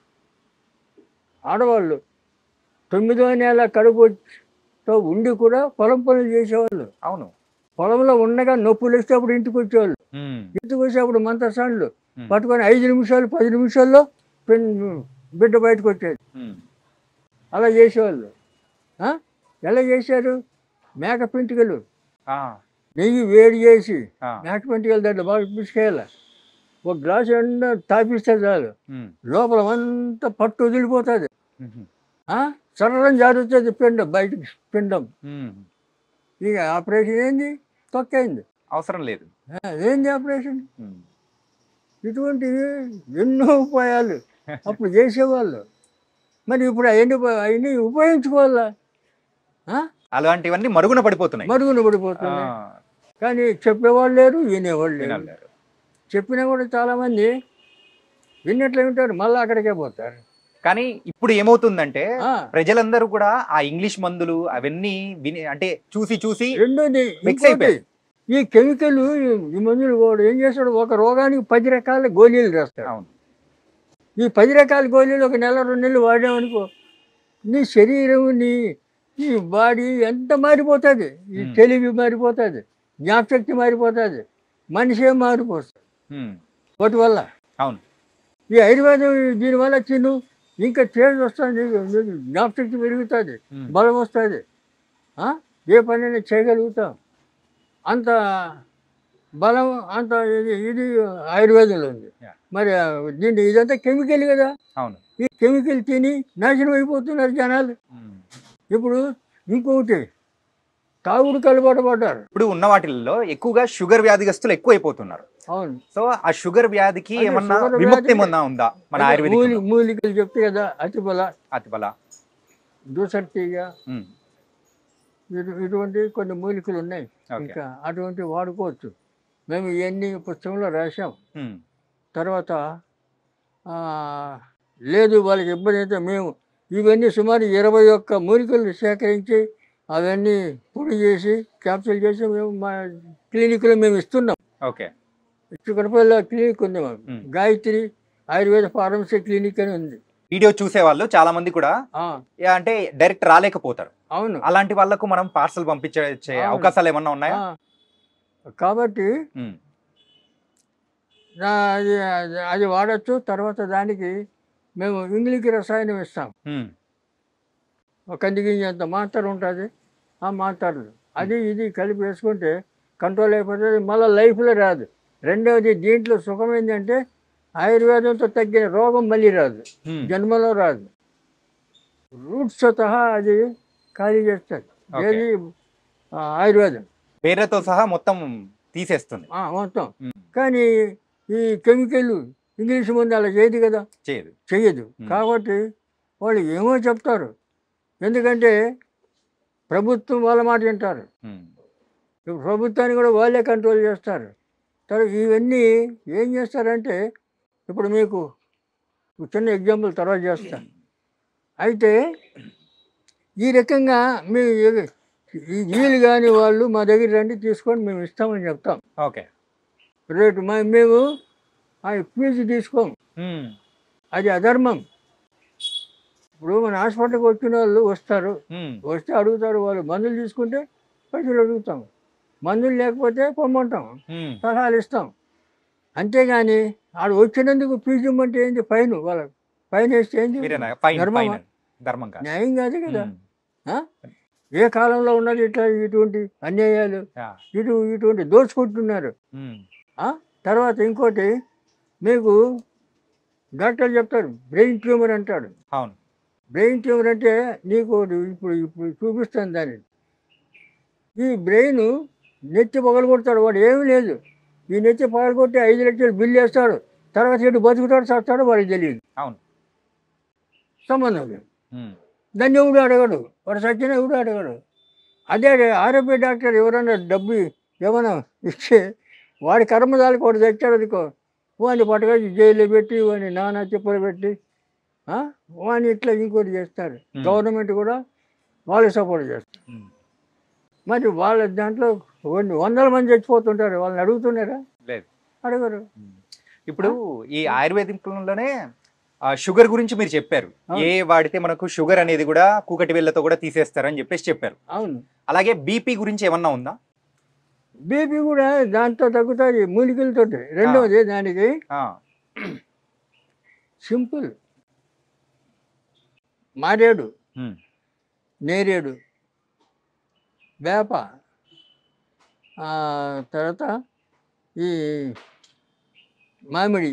ఆడవాళ్ళు తొమ్మిదో నెల కడుపుతో ఉండి కూడా పొలం పనులు చేసేవాళ్ళు అవును పొలంలో ఉండగా నొప్పులు వస్తే అప్పుడు ఇంటికి వచ్చేవాళ్ళు ఉమ్. ఇంటికి వచ్చి అప్పుడు మంతసాన్లు Hmm. పట్టుకొని ఐదు నిమిషాలు పది నిమిషాల్లో పెన్- బిడ్డ బయటకు వచ్చేది ఉమ్. అలా చేసేవాళ్ళు ఆ? ఎలా చేశారు మేక పెంటికలు ఆ. నెయ్యి వేడి చేసి ఆ. మేక పెంటికలు దాంట్లో బాగా పిసుకేయాలి ఒక గ్లాసు ఎండ తాపిస్తే చాలు ఉమ్. లోపల అంతా పట్టు వదిలిపోతుంది ఉమ్. సర్రం జారుతుంది పిండం బయటకు పిండం ఉమ్. ఇక ఆపరేషన్ ఏంది తొక్కైంది అవసరం లేదు ఆ, ఏంది ఆపరేషన్ ఉమ్. ఇటువంటివి ఎన్నో ఉపాయాలు అప్పుడు చేసేవాళ్ళు మరి ఇప్పుడు అవన్నీ అవన్నీ ఉపయోగించుకోవాలా ఆ? అలాంటివన్నీ మరుగున పడిపోతున్నాయి మరుగున ఆ. పడిపోతుంది కానీ చెప్పేవాళ్ళు లేరు వినేవాళ్ళు లేరు వినాలి. చెప్పినా కూడా చాలామంది విన్నట్లే ఉంటారు మళ్ళీ అక్కడికే పోతారు కానీ ఇప్పుడు ఏమవుతుందంటే ఆ, ప్రజలందరూ కూడా ఆ ఇంగ్లీష్ మందులు అవన్నీ విని అంటే చూసి చూసి రెండోది Mix ఇంకోటి, అయిపోయారు. ఈ కెమికల్ ఈ మందులు కూడా ఏం చేస్తాడు ఒక రోగానికి పది రకాల గోళీలు రాస్తాడు అవును ఈ పది రకాల గోళీలు ఒక నెల రెండు నెలలు వాడామనుకో నీ శరీరం నీ నీ బాడీ ఎంత మారిపోతుంది ఈ Hmm. తెలివి మారిపోతుంది జ్ఞాపశక్తి మారిపోతుంది మనిషే మారిపోతుంది ఉమ్. వాటి వల్ల అవును ఈ ఆయుర్వేదం దీనివల్ల తిను ఇంకా చేంజ్ వస్తుంది నీకు జ్ఞాపశక్తి పెరుగుతుంది ఉమ్. బలం వస్తుంది ఏ పనైనా చేయగలుగుతాం అంత బలం అంత ఇది ఇది ఆయుర్వేదంలో ఉంది Yeah. మరి ఆ, దీంట్లో ఇదంతా కెమికల్ కదా అవును ఈ కెమికల్ తిని నాశనం అయిపోతున్నారు జనాలు ఉమ్. ఇప్పుడు ఇంకొకటి తాగుడు కలబాటు పడ్డారు ఇప్పుడు ఉన్న వాటిల్లో ఎక్కువగా షుగర్ వ్యాధిగస్తులు ఎక్కువైపోతున్నారు అవును సో ఆ షుగర్ వ్యాధికి అదే ఏమన్నా షుగర్ విముక్తి వ్యాధికి- ఏమన్నా ఉందా మన అదే ఆయుర్వేదిక్ మూలి మూలికలు చెప్తే కదా అతిబల అతిబల దూసర్తీగ ఉమ్. ఇటు ఇటువంటి కొన్ని మూలికలు ఉన్నాయి ఓకే ఇంకా అటువంటి వాడుకోవచ్చు మేము ఇవన్నీ పుస్తకంలో రాసాం ఉమ్. తర్వాత ఆ, లేదు వాళ్ళకి ఇబ్బంది అయితే మేము ఇవన్నీ సుమారు ఇరవై ఒక్క మూలికలు సేకరించి అవన్నీ పొడి చేసి క్యాప్సూల్ చేసి మేము మా క్లినిక్లో మేము ఇస్తున్నాం ఓకే చిక్కడపల్లి క్లినిక్ ఉంది మాకు Hmm. Gayatri Ayurveda pharmacy clinic అని ఉంది వీడియో చూసే వాళ్ళు చాలా మంది కూడా ఆ, యా అంటే డైరెక్ట్ రాలేకపోతారు అవును అలాంటి వాళ్ళకు మనం పార్సల్ పంపించే చే- అవును. అవకాశాలు ఏమన్నా ఉన్నాయా ఆ, కాబట్టి ఉమ్. నా- అది అది- అది వాడచ్చు తర్వాత దానికి మేము ఇంగ్లీష్ రసాయనం ఇస్తాం ఉమ్. ఒక కంది గింజ అంత మాత్ర ఉంటుంది ఆ మాత్రలు అది ఇది కలిపి వేసుకుంటే కంట్రోల్ అయిపోతుంది మళ్ళీ లైఫ్లో రాదు రెండవది దీంట్లో సుఖం ఏంటంటే ఆయుర్వేదంతో తగ్గిన రోగం మళ్ళీ రాదు ఉమ్. జన్మలో రాదు రూట్స్ సహా అది ఖాళీ చేస్తుంది Okay. ఏది ఆ, ఆయుర్వేదం పేర్లతో సహా మొత్తం తీసేస్తుంది ఆ, మొత్తం ఉమ్. కానీ ఈ కెమికల్ ఇంగ్లీష్ ముందు అలా చేయదు కదా చేయదు చెయ్యదు Hmm. కాబట్టి వాళ్ళు ఏమో చెప్తారు ఎందుకంటే ప్రభుత్వం వాళ్ళ మాట వింటారు ఉమ్. ఇప్పుడు ప్రభుత్వాన్ని కూడా వాళ్ళే కంట్రోల్ చేస్తారు తర్వాత ఇవన్నీ ఏం చేస్తారంటే ఇప్పుడు మీకు ఒక చిన్న ఎగ్జాంపుల్ తర్వాత చేస్తాను అయితే ఈ రకంగా మీ ఈ వీలు కాని వాళ్ళు మా దగ్గర రండి తీసుకొని మేము ఇస్తామని చెప్తాం ఓకే రేటు మా మేము ఆ ఫీజు తీసుకోం ఉమ్. అది అధర్మం ఇప్పుడు మన హాస్పిటల్కి వచ్చిన వాళ్ళు వస్తారు ఉమ్, వస్తే అడుగుతారు వాళ్ళు మందులు తీసుకుంటే పైసలు అడుగుతాం మందులు లేకపోతే పొమ్మంటాం ఉమ్, సలహాలు ఇస్తాం అంతేగాని ఆడు వచ్చినందుకు ఫీజు ఇమ్మంటే ఏంది ఫైన్ వాళ్ళ ఫైన్ వేస్తే ఏంది మీరేనా ఫైన్ ధర్మమా? ఫైన్ ధర్మం కాదు న్యాయం కాదు కదా ఉమ్, ఆ? ఏ కాలంలో ఉన్నది ఇట్లా ఇటువంటి అన్యాయాలు యా, ఇటు ఇటువంటి దోచుకుంటున్నారు ఉమ్, ఆ? తర్వాత ఇంకోటి మీకు డాక్టర్ చెప్తాడు బ్రెయిన్ ట్యూమర్ అంటాడు అవును బ్రెయిన్ ట్యూమర్ అంటే నీకు ఇప్పుడు ఇప్పుడు చూపిస్తాను దాన్ని ఈ బ్రెయిన్ నెత్తి పగలగొడతాడు వాడు ఏమీ లేదు ఈ నెత్తి పగలగొట్టి ఐదు లక్షలు బిల్లు వేస్తాడు తర్వాత ఇటు బతుకుతాడు చస్తాడు వాడికి తెలియదు అవును సంబంధం లేదు ఉమ్, దాన్ని ఎవడు అడగడు వాడు సచ్చిన ఎవడు అడగడు అదే ఆరోగ్య డాక్టర్ ఎవరైనా డబ్బు ఏమైనా ఇస్తే వాడి కర్మదాలకు వాడు తెచ్చాడు అనుకో వాడిని పట్టుకొచ్చి జైల్లో పెట్టి వాడిని నానా చెప్పులు పెట్టి ఆ? వాడిని ఇట్లా ఇంకోటి చేస్తారు Hmm. గవర్నమెంట్ కూడా వాళ్ళకి సపోర్ట్ చేస్తారు ఉమ్. మరి వాళ్ళ దాంట్లో కొన్ని వందల మంది చచ్చిపోతుంటారు వాళ్ళని అడుగుతున్నారా లేదు అడగరు ఇప్పుడు ఈ ఆయుర్వేదికంలోనే ఆ, షుగర్ గురించి మీరు చెప్పారు అవును. ఏ వాడితే మనకు షుగర్ అనేది కూడా కూకటి వేళ్ళతో కూడా తీసేస్తారని చెప్పేసి చెప్పారు అవును అలాగే బీపీ గురించి ఏమన్నా ఉందా బీపీ కూడా దాంతో తగ్గుతుంది మూలికలతో రెండవది దానికి ఆ, సింపుల్ మారేడు ఉమ్, నేరేడు వేప ఆ, తర్వాత ఈ మామిడి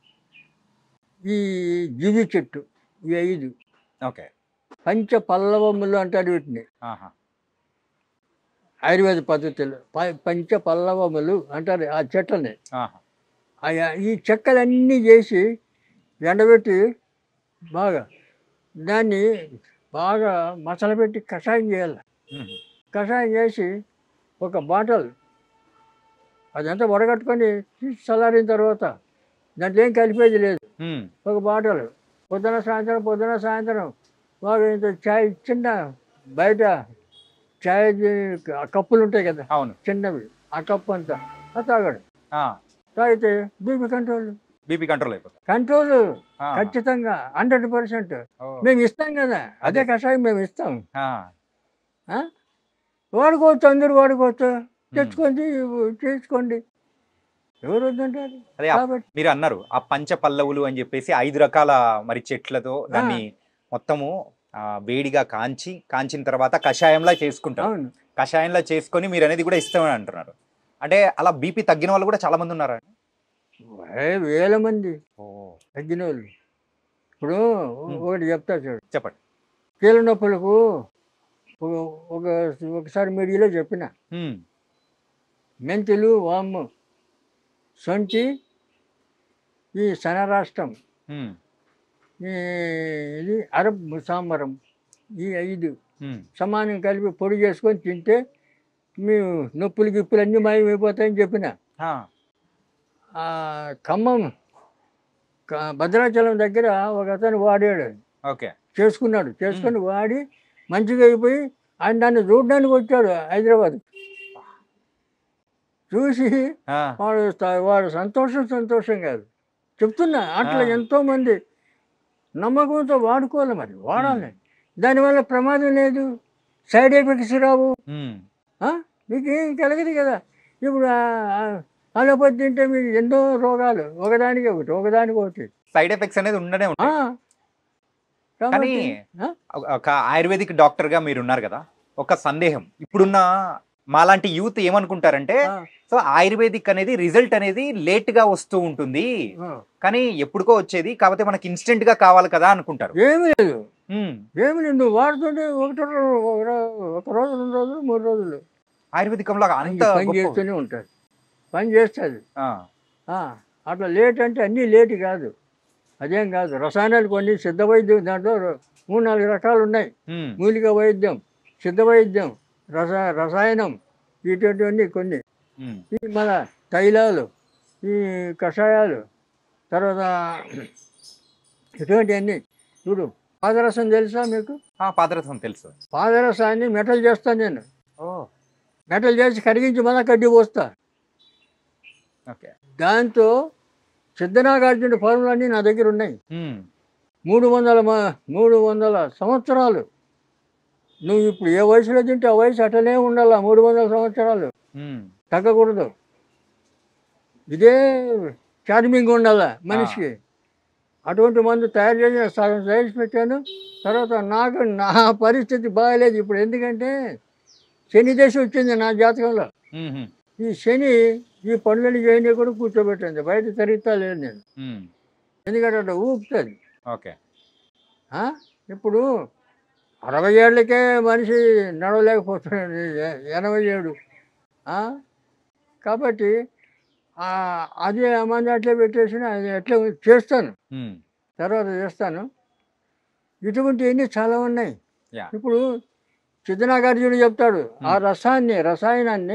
ఈ జిగి చెట్టు ఈ ఐదు ఓకే పంచ పల్లవములు అంటారు వీటిని ఆహా ఆయుర్వేద పద్ధతిలో ప- పంచ పల్లవములు అంటారు ఆ చెట్లని ఆహా ఆ- ఈ చెక్కలన్నీ చేసి ఎండబెట్టి బాగా దాన్ని బాగా మసలబెట్టి కషాయం చేయాలి ఉమ్, కషాయం చేసి ఒక బాటల్ అదంతా వడగట్టుకొని తీసి చల్లారిన తర్వాత దాంట్లో ఏం కలిపేది లేదు ఉమ్, ఒక బాటల్ పొద్దున సాయంత్రం పొద్దున సాయంత్రం బాగా ఇంత చాయ్ చిన్న బయట చాయ్ ది- ఆ కప్పులు ఉంటాయి కదా అవును చిన్నవి ఆ కప్పు అంతా అది తాగాడు ఆ, తాగితే బీపీ కంట్రోల్ బీపీ కంట్రోల్ అయిపోతుంది కంట్రోల్ ఆహా. ఖచ్చితంగా హండ్రెడ్ పర్సెంట్ ఓ, మేము ఇస్తాం కదా అదే అదే. కషాయం మేము ఇస్తాం ఆ, ఆ? వాడుకోవచ్చు అందరూ వాడుకోవచ్చు తెచ్చుకోండి చేసుకోండి ఎవరు వద్దంటారు అదే ఆ- కాబట్టి మీరు అన్నారు ఆ పంచ పల్లవులు అని చెప్పేసి ఐదు రకాల మరి చెట్లతో దాన్ని మొత్తము ఆ, వేడిగా కాంచి కాంచిన తర్వాత కషాయంలా చేసుకుంటారు అవును కషాయంలా చేసుకొని మీరు అనేది కూడా ఇస్తామని అంటున్నారు అంటే అలా బీపీ తగ్గిన వాళ్ళు కూడా చాలా మంది ఉన్నారా ఏ వేల మంది ఓ తగ్గిన వాళ్ళు ఇప్పుడు ఒకటి చెప్తా చూడు చెప్పండి కీళ్ళ నొప్పులకు ఒక- ఒక ఒకసారి మీడియాలో చెప్పిన ఉమ్, మెంతులు వాము సొంటి ఈ సనరాష్ట్రం ఉమ్, ఈ ఇది అరబ్ సాంబరం ఈ ఐదు ఉమ్, సమానం కలిపి పొడి చేసుకొని తింటే మీ నొప్పులు గిప్పులు అన్నీ మాయమైపోతాయని చెప్పిన ఆ, ఆ ఖమ్మం క- భద్రాచలం దగ్గర ఒక అతను వాడాడు ఓకే చేసుకున్నాడు చేసుకొని వాడి మంచిగా అయిపోయి ఆయన దాన్ని చూడడానికి వచ్చాడు హైదరాబాద్ చూసి ఆ, వాడు త- వాడు సంతోషం సంతోషం కాదు చెప్తున్నా అట్లా ఆ. ఎంతో మంది నమ్మకంతో వాడుకోవాలి మరి వాడాలి దానివల్ల ప్రమాదం లేదు సైడ్ ఎఫెక్ట్స్ రావు ఉమ్, ఆ? మీకు ఏం కలగదు కదా ఇప్పుడు అలోపతి తింటే మీకు ఎన్నో రోగాలు ఒకదానికి ఒకటి ఒకదానికి ఒకటి సైడ్ ఎఫెక్ట్స్ అనేది ఉండనే ఆ. ఉంటాయి కాబట్టి ఆ? ఒక ఆయుర్వేదిక్ డాక్టర్ గా మీరు ఉన్నారు కదా ఒక సందేహం ఇప్పుడున్న మాలాంటి యూత్ ఏమనుకుంటారంటే ఆ. సో ఆయుర్వేదిక్ అనేది రిజల్ట్ అనేది లేట్ గా వస్తూ ఉంటుంది ఆ. కానీ ఎప్పుడుకో వచ్చేది కాకపోతే మనకి ఇన్స్టెంట్ గా కావాలి కదా అనుకుంటారు ఏమీ లేదు ఉమ్, ఏమి లేదు నువ్వు వాడుతుంటే ఒకటి రో- ఒక రో- ఒక రోజు రెండు రోజులు మూడు రోజులు ఆయుర్వేదికంలో అంత పని గొప్ప- చేస్తూనే ఉంటుంది పని చేస్తుంది ఆ, ఆ, అట్లా లేట్ అంటే అన్నీ లేట్ కాదు అదేం కాదు రసాయనాలు కొన్ని సిద్ధ వైద్యం దాంట్లో ర- మూడు నాలుగు రకాలు ఉన్నాయి ఉమ్, మూలిక వైద్యం సిద్ధ వైద్యం రస రసాయనం ఇటువంటివన్నీ కొన్ని ఉమ్, ఈ మన తైలాలు ఈ కషాయాలు తర్వాత ఇటువంటివన్నీ చూడు పాదరసం తెలుసా మీకు ఆ, పాదరసం తెలుసు పాదరసాన్ని మెటల్ చేస్తాను నేను ఓ మెటల్ చేసి కరిగించి మళ్ళా కడ్డీ పోస్తా ఓకే దాంతో సిద్ధనాగార్జున ఫార్ములు అన్నీ నా దగ్గర ఉన్నాయి ఉమ్, మూడు వందల మ- మూడు వందల సంవత్సరాలు నువ్వు ఇప్పుడు ఏ వయసులో తింటే ఆ వయసు అటనే ఉండాల మూడు వందల సంవత్సరాలు ఉమ్, తగ్గకూడదు ఇదే చార్మింగ్ ఉండాల మనిషికి అటువంటి మందు తయారు చేసి సగం సైజ్ పెట్టాను తర్వాత నాకు నా పరిస్థితి బాగాలేదు ఇప్పుడు ఎందుకంటే శని దశ వచ్చింది నా జాతకంలో ఉమ్, ఉమ్, ఈ శని ఈ పనులని చేయని కూడా కూర్చోబెట్టింది బయట తిరుగుతా లేదు నేను ఉమ్, ఎందుకంటే అట్లా ఊపుతుంది ఓకే ఆ? ఇప్పుడు అరవై ఏళ్ళకే మనిషి నడవలేకపోతున్నాడు ఎ- ఎనభై ఏడు ఆ? కాబట్టి ఆ, అది మంది అట్లే పెట్టేసిన అది అట్లే చేస్తాను ఉమ్, తర్వాత చేస్తాను ఇటువంటివన్నీ చాలా ఉన్నాయి యా ఇప్పుడు చిదనాగార్జునుడు చెప్తాడు ఆ రసాన్ని రసాయనాన్ని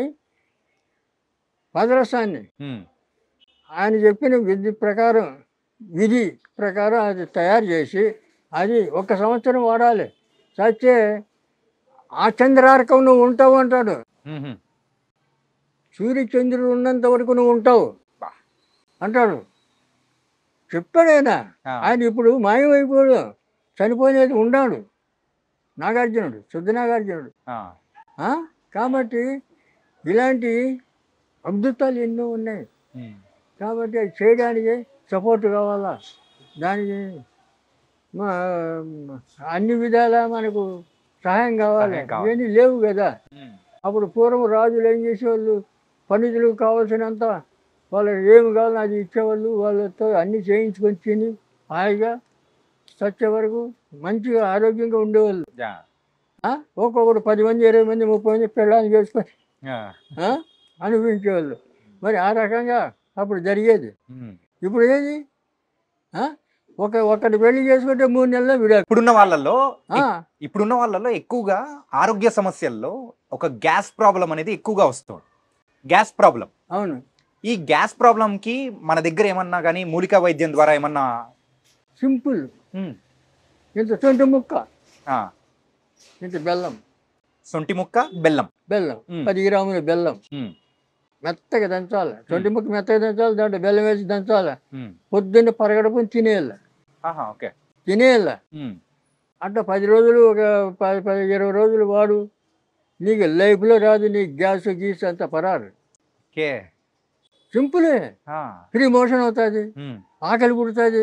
పదరసాన్ని ఉమ్, ఆయన చెప్పిన విధి ప్రకారం విధి ప్రకారం అది తయారు చేసి అది ఒక సంవత్సరం వాడాలి చచ్చే ఆ చంద్రార్కం నువ్వు ఉంటావు అంటాడు ఉమ్, ఉమ్, సూర్యచంద్రుడు ఉన్నంత వరకు నువ్వు ఉంటావు బా. అంటాడు చెప్పాడు ఆయన ఆ, ఆయన ఇప్పుడు మాయమైపోయాడు చనిపోయినది ఉన్నాడు నాగార్జునుడు శుద్ధ నాగార్జునుడు ఆ, ఆ? కాబట్టి ఇలాంటి అద్భుతాలు ఎన్నో ఉన్నాయి ఉమ్, కాబట్టి అది చేయడానికి సపోర్ట్ కావాలా దానికి మా అన్ని విధాలా మనకు సహాయం కావాలి సహాయం కావాలి. ఇవన్నీ లేవు కదా ఉమ్, అప్పుడు పూర్వం రాజులు ఏం చేసేవాళ్ళు పనితులు కావాల్సినంత వాళ్ళకి ఏమి కావాలో అది ఇచ్చేవాళ్ళు వాళ్ళతో అన్ని చేయించుకొని తిని హాయిగా చచ్చే వరకు మంచిగా ఆరోగ్యంగా ఉండేవాళ్ళు యా ఆ? ఒక్కొక్కడు పది మంది ఇరవై మంది ముప్పై మంది పెళ్ళాన్ని చేసుకొని ఆ, ఆ? అనుభవించేవాళ్ళు మరి ఆ రకంగా అప్పుడు జరిగేది ఉమ్. ఇప్పుడు ఏది ఆ? ఒక ఒకటి పెళ్లి చేసుకుంటే మూడు నెలల్లో విడాకు ఇప్పుడున్న వాళ్ళల్లో ఆ, ఇప్పుడున్న వాళ్ళలో ఎక్కువగా ఆరోగ్య సమస్యల్లో ఒక గ్యాస్ ప్రాబ్లం అనేది ఎక్కువగా వస్తుంది గ్యాస్ ప్రాబ్లం అవును ఈ గ్యాస్ ప్రాబ్లంకి మన దగ్గర ఏమన్నా కానీ మూలికా వైద్యం ద్వారా ఏమన్నా సింపుల్ ఉమ్, ఇంత సొంటి ముక్క ఆ, ఇంత బెల్లం సొంటి ముక్క బెల్లం బెల్లం మ్. పది గ్రాముల బెల్లం ఉమ్, మెత్తగా దంచాలి సొంటి ముక్క మెత్తగా దంచాలి దాంట్లో బెల్లం వేసి దంచాలి ఉమ్, పొద్దున్న పరగడుపుని తినేయాలి ఆహా ఓకే తినేయాలి ఉమ్, అట్లా పది రోజులు ఒక పది పది ఇరవై రోజులు వాడు నీకు లైఫ్లో రాదు నీకు గ్యాస్ గీస్ అంతా పరారు ఓకే సింపులే ఆ, ఫ్రీ మోషన్ అవుతుంది ఉమ్, ఆకలి పుడుతుంది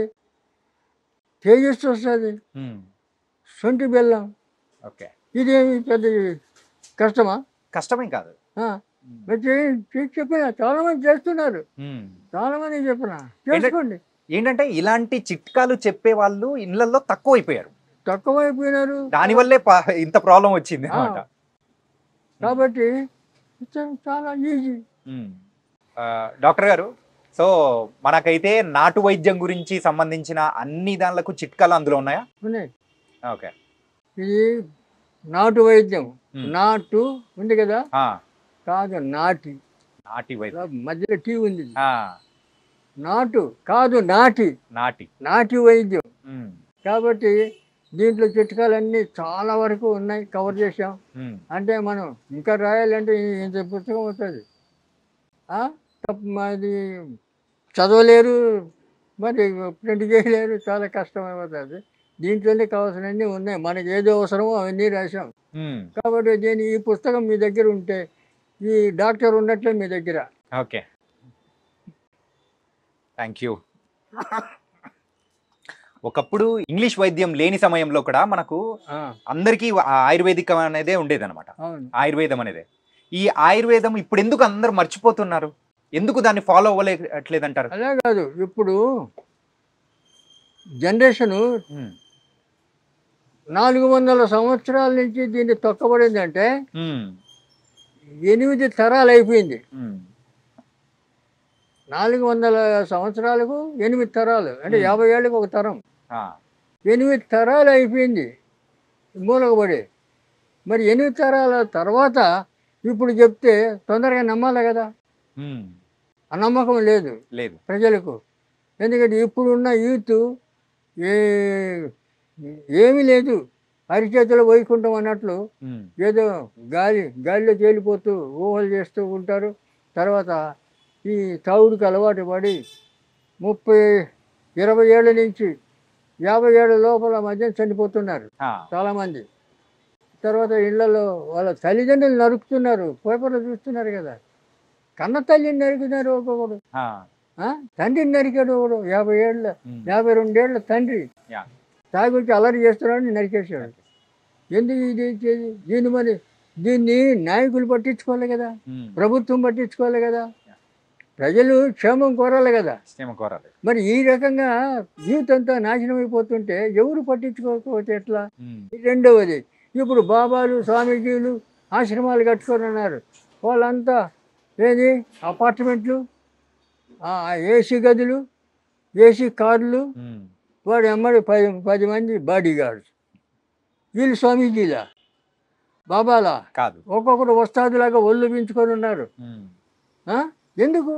తేజస్సు వస్తుంది ఉమ్, సొంటి బెల్లం ఓకే ఇదేమి పెద్ద కష్టమా కష్టమేం కాదు ఆ, మరి చేయి- చేయి చెప్పిన చాలా మంది చేస్తున్నారు ఉమ్. చాలా మంది చెప్పిన చేసుకోండి ఏంటంటే ఇలాంటి చిట్కాలు చెప్పే వాళ్ళు ఇళ్లలో తక్కువ అయిపోయారు తక్కువైపోయినారు దానివల్లే ప- ఇంత ప్రాబ్లం వచ్చింది అనమాట కాబట్టి చా- చాలా ఈజీ డాక్టర్ గారు సో మనకైతే నాటు వైద్యం గురించి సంబంధించిన అన్ని దానిలకు చిట్కాలు అందులో ఉన్నాయా ఉన్నాయి ఓకే ఇది నాటు వైద్యం మ్. నాటు ఉంది కదా ఆ, కాదు నాటి నాటి వైద్యం ఇలా మధ్యలో టీ ఉంది ఆ, నాటు కాదు నాటి నాటి నాటి వైద్యం ఉమ్, కాబట్టి దీంట్లో చిట్కాలన్నీ చాలా వరకు ఉన్నాయి కవర్ చేసాం ఉమ్, అంటే మనం ఇంకా రాయాలంటే ఇంత పుస్తకం అవుతుంది తప్ప మాది చదవలేరు మరి ప్రింట్ చేయలేరు చాలా కష్టమైపోతుంది దీంట్లోనే కావాల్సినవన్నీ ఉన్నాయి మనకి ఏదో అవసరమో అవన్నీ రాసాం ఉమ్, కాబట్టి దీని ఈ పుస్తకం మీ దగ్గర ఉంటే ఈ డాక్టర్ ఉన్నట్లే మీ దగ్గర ఓకే థ్యాంక్ యూ ఒకప్పుడు ఇంగ్లీష్ వైద్యం లేని సమయంలో కూడా మనకు ఆ, అందరికీ ఆయుర్వేదికం అనేదే ఉండేది అనమాట అవును ఆయుర్వేదం అనేది ఈ ఆయుర్వేదం ఇప్పుడు ఎందుకు అందరు మర్చిపోతున్నారు ఎందుకు దాన్ని ఫాలో అవ్వలేట్లేదంటారు అలా కాదు ఇప్పుడు జనరేషను ఉమ్, నాలుగు వందల సంవత్సరాల నుంచి దీన్ని తొక్కబడిందంటే ఉమ్, ఎనిమిది తరాలు అయిపోయింది ఉమ్, నాలుగు వందల సంవత్సరాలకు ఎనిమిది తరాలు అంటే Hmm. యాభై ఏళ్ళకి ఒక తరం ఆ, ఎనిమిది తరాలు అయిపోయింది మూలకబడి మరి ఎనిమిది తరాల తర్వాత ఇప్పుడు చెప్తే తొందరగా నమ్మాలి కదా ఉమ్, ఆ నమ్మకం లేదు లేదు ప్రజలకు ఎందుకంటే ఇప్పుడున్న యూత్ ఏ ఏమీ లేదు అరిచేతిలో వైకుంఠం అన్నట్లు ఉమ్, ఏదో గాలి గాలిలో తేలిపోతూ ఊహలు చేస్తూ ఉంటారు తర్వాత ఈ తాగుడుకు అలవాటు పడి ముప్పై ఇరవై ఏళ్ళ నుంచి యాభై ఏళ్ళ లోపల మధ్య చనిపోతున్నారు ఆ, చాలామంది తర్వాత ఇళ్లలో వాళ్ళ తల్లిదండ్రులు నరుకుతున్నారు పేపర్లో చూస్తున్నారు కదా కన్న తల్లిని నరికినారు ఒక్కొక్కడు ఆ, ఆ? తండ్రిని నరికాడు ఒకడు యాభై ఏళ్ళ ఉమ్, యాభై రెండేళ్ల తండ్రి యా. తాగుచ్చి అలరి చేస్తున్నాడని నరికేశాడు ఎందుకు ఇది ఇచ్చేది దీన్ని మరి దీన్ని నాయకులు పట్టించుకోవాలి కదా ఉమ్, ప్రభుత్వం పట్టించుకోవాలి కదా ప్రజలు క్షేమం కోరాలి కదా క్షేమ కోరాలి మరి ఈ రకంగా యూత్ అంతా నాశనం అయిపోతుంటే ఎవరు పట్టించుకోకపోతే ఎట్లా ఉమ్, రెండవది ఇప్పుడు బాబాలు స్వామీజీలు ఆశ్రమాలు కట్టుకొని ఉన్నారు వాళ్ళంతా ఏది అపార్ట్మెంట్లు ఆ ఏసీ గదులు ఏసీ కార్లు ఉమ్, వాడు ఎమ్మడి పది పది మంది బాడీ గార్డ్స్ వీళ్ళు స్వామీజీలా బాబాలా కాదు ఒక్కొక్కరు వస్తాదులాగా ఒళ్ళు పెంచుకొని ఉన్నారు ఉమ్, ఆ? ఎందుకు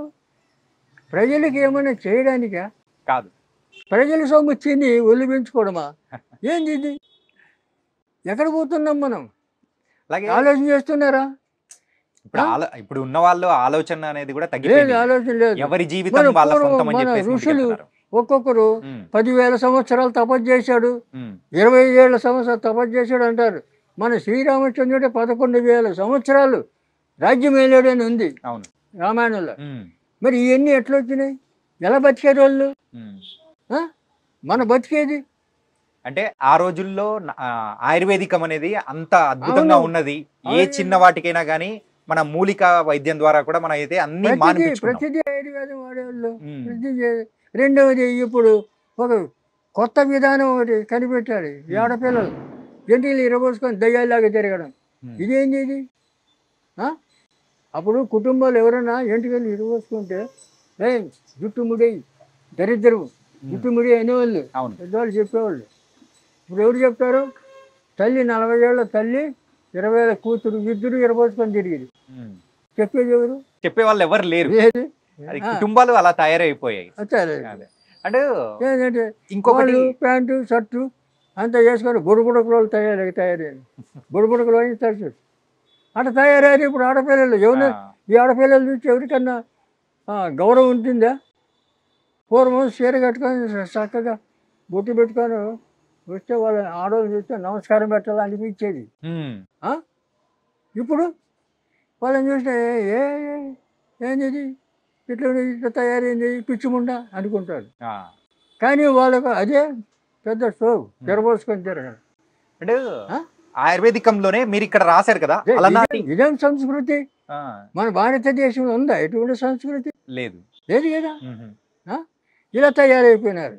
ప్రజలకి ఏమైనా చేయడానికా కాదు ప్రజల సొమ్ము తిని ఒళ్ళు పెంచుకోవడమా ఏంది ఇది ఎక్కడ పోతున్నాం మనం అలాగే ఆలోచన చేస్తున్నారా ఇప్పుడు ఆలో ఇప్పుడు ఉన్న వాళ్ళు ఆలోచన అనేది కూడా లేదు తగ్గిపోయింది ఆలోచన లేదు ఎవరి జీవితం మన వాళ్ళ పూర్వం సొంతం అని మన చెప్పేసి ఋషులు ముందుకెళ్తున్నారు. ఒక్కొక్కరు ఉమ్, పదివేల సంవత్సరాలు తపస్సు చేశాడు ఉమ్, ఇరవై ఏళ్ళ సంవత్సరాలు తపస్సు చేశాడు అంటారు మన శ్రీరామచంద్రుడే పదకొండు వేల సంవత్సరాలు రాజ్యం ఏలాడని ఉంది అవును రామాయణంలో ఉమ్, మరి ఇవన్నీ ఎట్లా వచ్చినాయి ఎలా బతికారు వాళ్ళు ఉమ్. ఆ? మన బతికేది అంటే ఆ రోజుల్లో న- ఆ, ఆయుర్వేదికం అనేది అంత అద్భుతంగా అవును. ఉన్నది ఏ అవును. చిన్న వాటికైనా గానీ మన మూలిక వైద్యం ద్వారా కూడా మనం అయితే అన్ని ప్రతిదీ మానిపించుకున్నాం ప్రతిదీ ఆయుర్వేదం వాడేవాళ్ళు ఉమ్, ప్రతి చే- రెండవది ఇప్పుడు ఒక కొత్త విధానం ఒకటి కనిపెట్టాడు ఈ ఆడపిల్లలు జంటిలు ఇరబోసుకొని దయ్యాలాగా తిరగడం ఉమ్, ఇదేంది ఇది ఆ? అప్పుడు కుటుంబాలు ఎవరైనా ఎంటికలు ఇరబోసుకుంటే ఏ జుట్టు ముడేయి దరిద్రం జుట్టు ముడి అనేవాళ్ళు అవును పెద్దవాళ్ళు చెప్పేవాళ్ళు ఇప్పుడు ఎవరు చెప్తారు తల్లి నలభై ఏళ్ళ తల్లి ఇరవై ఏళ్ళ కూతురు ఇద్దరు ఇరబోసుకొని తిరిగి ఉమ్. చెప్పేది ఎవరు చెప్పే వాళ్ళు ఎవరు లేరు ఏది అది ఆ, కుటుంబాలు అలా తయారైపోయాయి సరే. అదే అంటే ఏంటంటే ఇంకొకటి వాళ్ళు ప్యాంటు షర్టు అంతా వేసుకొని బుడబుడకలు తయారై తయారయ్యారు బుడబుడకలు అని తెలుసు అట్లా తయారయ్యారు ఇప్పుడు ఆడపిల్లలు ఎవరు ఆ, ఈ ఆడపిల్లలు చూసి ఎవరికన్నా ఆ, గౌరవం ఉంటుందా పూర్వం చీర కట్టుకొని చ- చక్కగా బొట్టు పెట్టుకొని వస్తే వాళ్ళ ఆడవాళ్ళు చూస్తే నమస్కారం పెట్టాలి అనిపించేది ఉమ్, ఆ? ఇప్పుడు వాళ్ళని చూస్తే ఏ ఏ- ఏంది ఇది ఇట్లా ఇట్లా తయారైంది పిచ్చిముండా అనుకుంటారు ఆ. కానీ వాళ్ళకు అదే పెద్ద షో తెరబోసుకొని తిరగడం అంటే ఆ? ఆయుర్వేదికంలోనే మీరు ఇక్కడ రాశారు కదా ఇదే- అలనాటి ఇదే- ఇదేం సంస్కృతి ఆ, మన భారతదేశంలో ఉందా ఎటువంటి సంస్కృతి లేదు లేదు కదా ఉహు, ఇలా తయారైపోయినారు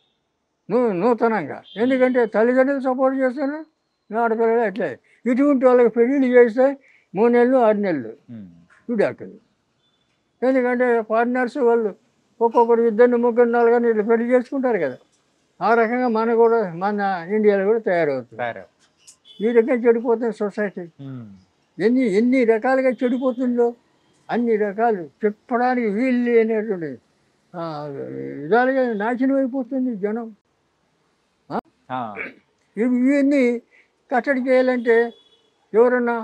నూ నూతనంగా ఎందుకంటే తల్లిదండ్రులు సపోర్ట్ చేస్తున్నారు ఆడపిల్లలు అట్లే ఇటువంటి వాళ్ళకి పెళ్ళిళ్ళు చేస్తే మూడు నెలలు ఆరు నెలలు ఉమ్, విడాకులు ఎందుకంటే పార్ట్నర్స్ వాళ్ళు ఒక్కొక్కరు ఇద్దరిని ముగ్గురు నలుగురిని ఇట్లా పెళ్లి చేసుకుంటారు కదా ఆ రకంగా మన కూడా మన ఇండియాలో కూడా తయారవుతుంది సరే ఈ రకంగా చెడిపోతుంది సొసైటీ ఉమ్, ఎన్ని ఎన్ని రకాలుగా చెడిపోతుందో అన్ని రకాలు చెప్పడానికి వీలు లేనటువంటి ఆ, విధాలుగా నాశనం అయిపోతుంది జనం ఆ, ఇవి ఇవన్నీ కట్టడి చేయాలంటే ఎవరన్నా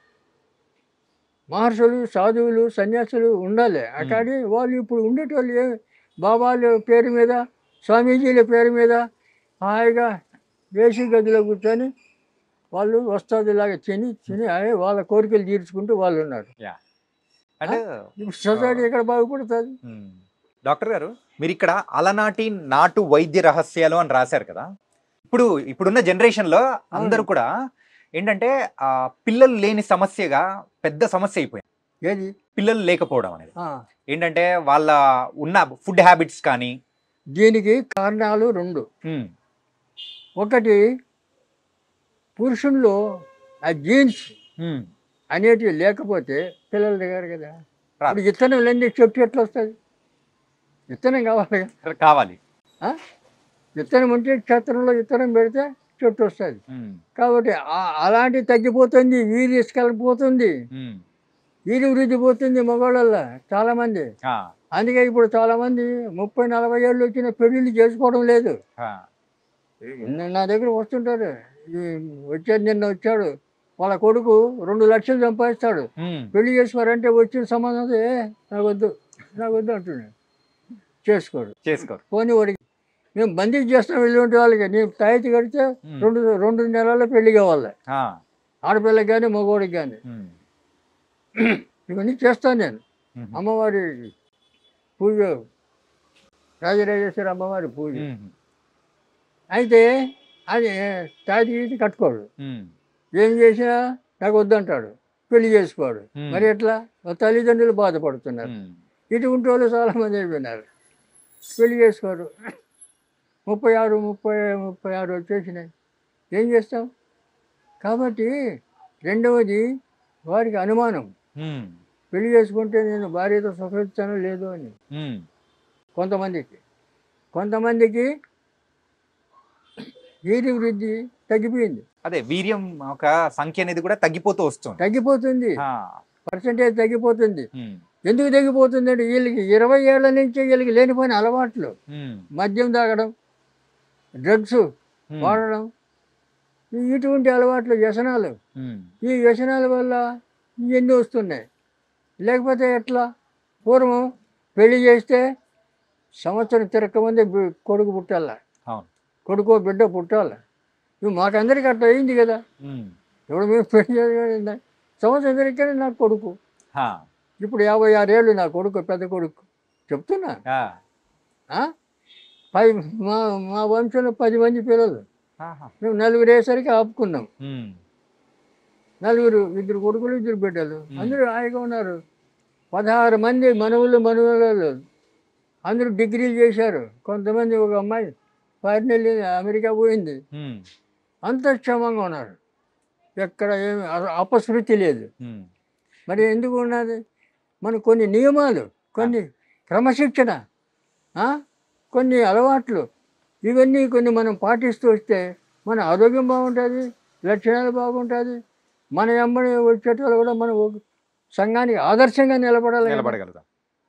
మహర్షులు సాధువులు సన్యాసులు ఉండాలి అక్కడి వాళ్ళు ఇప్పుడు ఉండేటోళ్ళు ఏ బాబాల పేరు మీద స్వామీజీల పేరు మీద హాయిగా వేసి గదిలో కూర్చొని వాళ్ళు వస్తాదిలాగా తిని తిని అదే వాళ్ళ కోరికలు తీర్చుకుంటూ వాళ్ళు ఉన్నారు యా అంటే ఇప్పుడు సొసైటీ ఎక్కడ బాగుపడుతుంది ఉమ్, డాక్టర్ గారు మీరు ఇక్కడ అలనాటి నాటు వైద్య రహస్యాలు అని రాశారు కదా ఇప్పుడు ఇప్పుడున్న జనరేషన్ లో అందరూ కూడా ఏంటంటే ఆ పిల్లలు లేని సమస్యగా పెద్ద సమస్య అయిపోయింది ఏది పిల్లలు లేకపోవడం అనేది ఆ, ఏంటంటే వాళ్ళ ఉన్న ఫుడ్ హ్యాబిట్స్ కానీ దీనికి కారణాలు రెండు ఉమ్, ఒకటి పురుషుల్లో ఆ జీన్స్ ఉమ్, అనేటివి లేకపోతే పిల్లల దగ్గర కదా రాదు. ఇప్పుడు విత్తనం లేని చెట్టు ఎట్లా వస్తుంది విత్తనం కావాలి కదా కావాలి ఆ? విత్తనం ఉంటే క్షేత్రంలో విత్తనం పెడితే చెట్టు వస్తుంది ఉమ్, కాబట్టి ఆ- అలాంటి తగ్గిపోతుంది వీరి ఇసుకెళ్ళిపోతుంది ఉమ్, వీరి వృద్ధి పోతుంది మగవాళ్ళల్లో చాలామంది ఆ, అందుకే ఇప్పుడు చాలామంది ముప్పై నలభై ఏళ్ళు వచ్చిన పెళ్ళిళ్ళు చేసుకోవడం లేదు ఆ, నిన్న నా దగ్గర వస్తుంటారు ఈ వచ్చాడు నిన్న వచ్చాడు వాళ్ళ కొడుకు రెండు లక్షలు సంపాదిస్తాడు ఉమ్, పెళ్లి చేసుకోరంటే వచ్చిన సంబంధం ఏ నాకు వద్దు నాకు వద్దు అంటున్నాడు చేసుకోడు చేసుకోరు పోనీ వాడికి మేము బందీ చేస్తాం ఇలాంటి వాళ్ళకి నేను తాయితీ కడితే ఉమ్. రెండు రెండు నెలల్లో పెళ్లి కావాలి ఆ, ఆడపిల్లకి కానీ మగవాడికి కానీ ఉమ్, ఇవన్నీ చేస్తాను నేను ఉమ్, అమ్మవారి పూజ రాజరాజేశ్వరి అమ్మవారి పూజ ఉమ్, అయితే అది తాయితీ గీతి కట్టుకోడు ఉమ్, ఏం చేసినా నాకు వద్దంటాడు పెళ్లి చేసుకోడు ఉమ్. మరి ఎట్లా వాళ్ళ తల్లిదండ్రులు బాధపడుతున్నారు ఉమ్, ఇటువంటి వాళ్ళు చాలామంది అయిపోయినారు పెళ్లి చేసుకోరు ముప్పై ఆరు ముప్పై ముప్పై ఆరు వచ్చేసినాయి ఏం చేస్తాం కాబట్టి రెండవది వారికి అనుమానం ఉమ్, పెళ్లి చేసుకుంటే నేను భార్యతో సుఖిస్తానో లేదో అని ఉమ్, కొంతమందికి కొంతమందికి వీరి వృద్ధి తగ్గిపోయింది అదే వీర్యం ఒక సంఖ్య అనేది కూడా తగ్గిపోతూ వస్తుంది తగ్గిపోతుంది ఆ, పర్సంటేజ్ తగ్గిపోతుంది ఉమ్, ఎందుకు తగ్గిపోతుంది అంటే వీళ్ళకి ఇరవై ఏళ్ల నుంచి వీళ్ళకి లేనిపోయిన అలవాట్లు ఉమ్, మద్యం తాగడం డ్రగ్స్ ఉమ్, వాడడం ఈ- ఇటువంటి అలవాట్లు వ్యసనాలు ఉమ్, ఈ వ్యసనాల వల్ల ఇవన్నీ వస్తున్నాయి లేకపోతే ఎట్లా పూర్వం పెళ్లి చేస్తే సంవత్సరం తిరగకముందే బి- కొడుకు పుట్టాల అవును కొడుకో బిడ్డ పుట్టాల ఇవి మాకందరికి అట్లా అయింది కదా ఉమ్, ఇప్పుడు మేము పెళ్లి చేయాలి సంవత్సరం తిరగకనే నా కొడుకు ఆ, ఇప్పుడు యాభై ఆరేళ్ళు నా కొడుకు పెద్ద కొడుకు చెప్తున్నా ఆ, ఆ? పది మా మా వంశంలో పది మంది పిల్లలు ఆహా, మేము నలుగురు వేసరికి ఆపుకున్నాం ఉమ్, నలుగురు ఇద్దరు కొడుకులు ఇద్దరు బిడ్డలు అందరూ హాయిగా ఉన్నారు పదహారు మంది మనవులు మనవలు అందరూ డిగ్రీలు చేశారు కొంతమంది ఒక అమ్మాయి ఫారిన్ వెళ్ళి అమెరికా పోయింది ఉమ్, అంత క్షేమంగా ఉన్నారు ఎక్కడ ఏమి అ- అపశృతి లేదు ఉమ్, మరి ఎందుకు ఉన్నది మన కొన్ని నియమాలు కొన్ని క్రమశిక్షణ ఆ? కొన్ని అలవాట్లు ఇవన్నీ కొన్ని మనం పాటిస్తూ వస్తే మన ఆరోగ్యం బాగుంటుంది లక్షణాలు బాగుంటుంది మన ఎమ్మడి వచ్చేటోళ్ళు కూడా మనం ఒక సంఘానికి ఆదర్శంగా నిలబడాలి కదా. నిలబడగలుగుతాం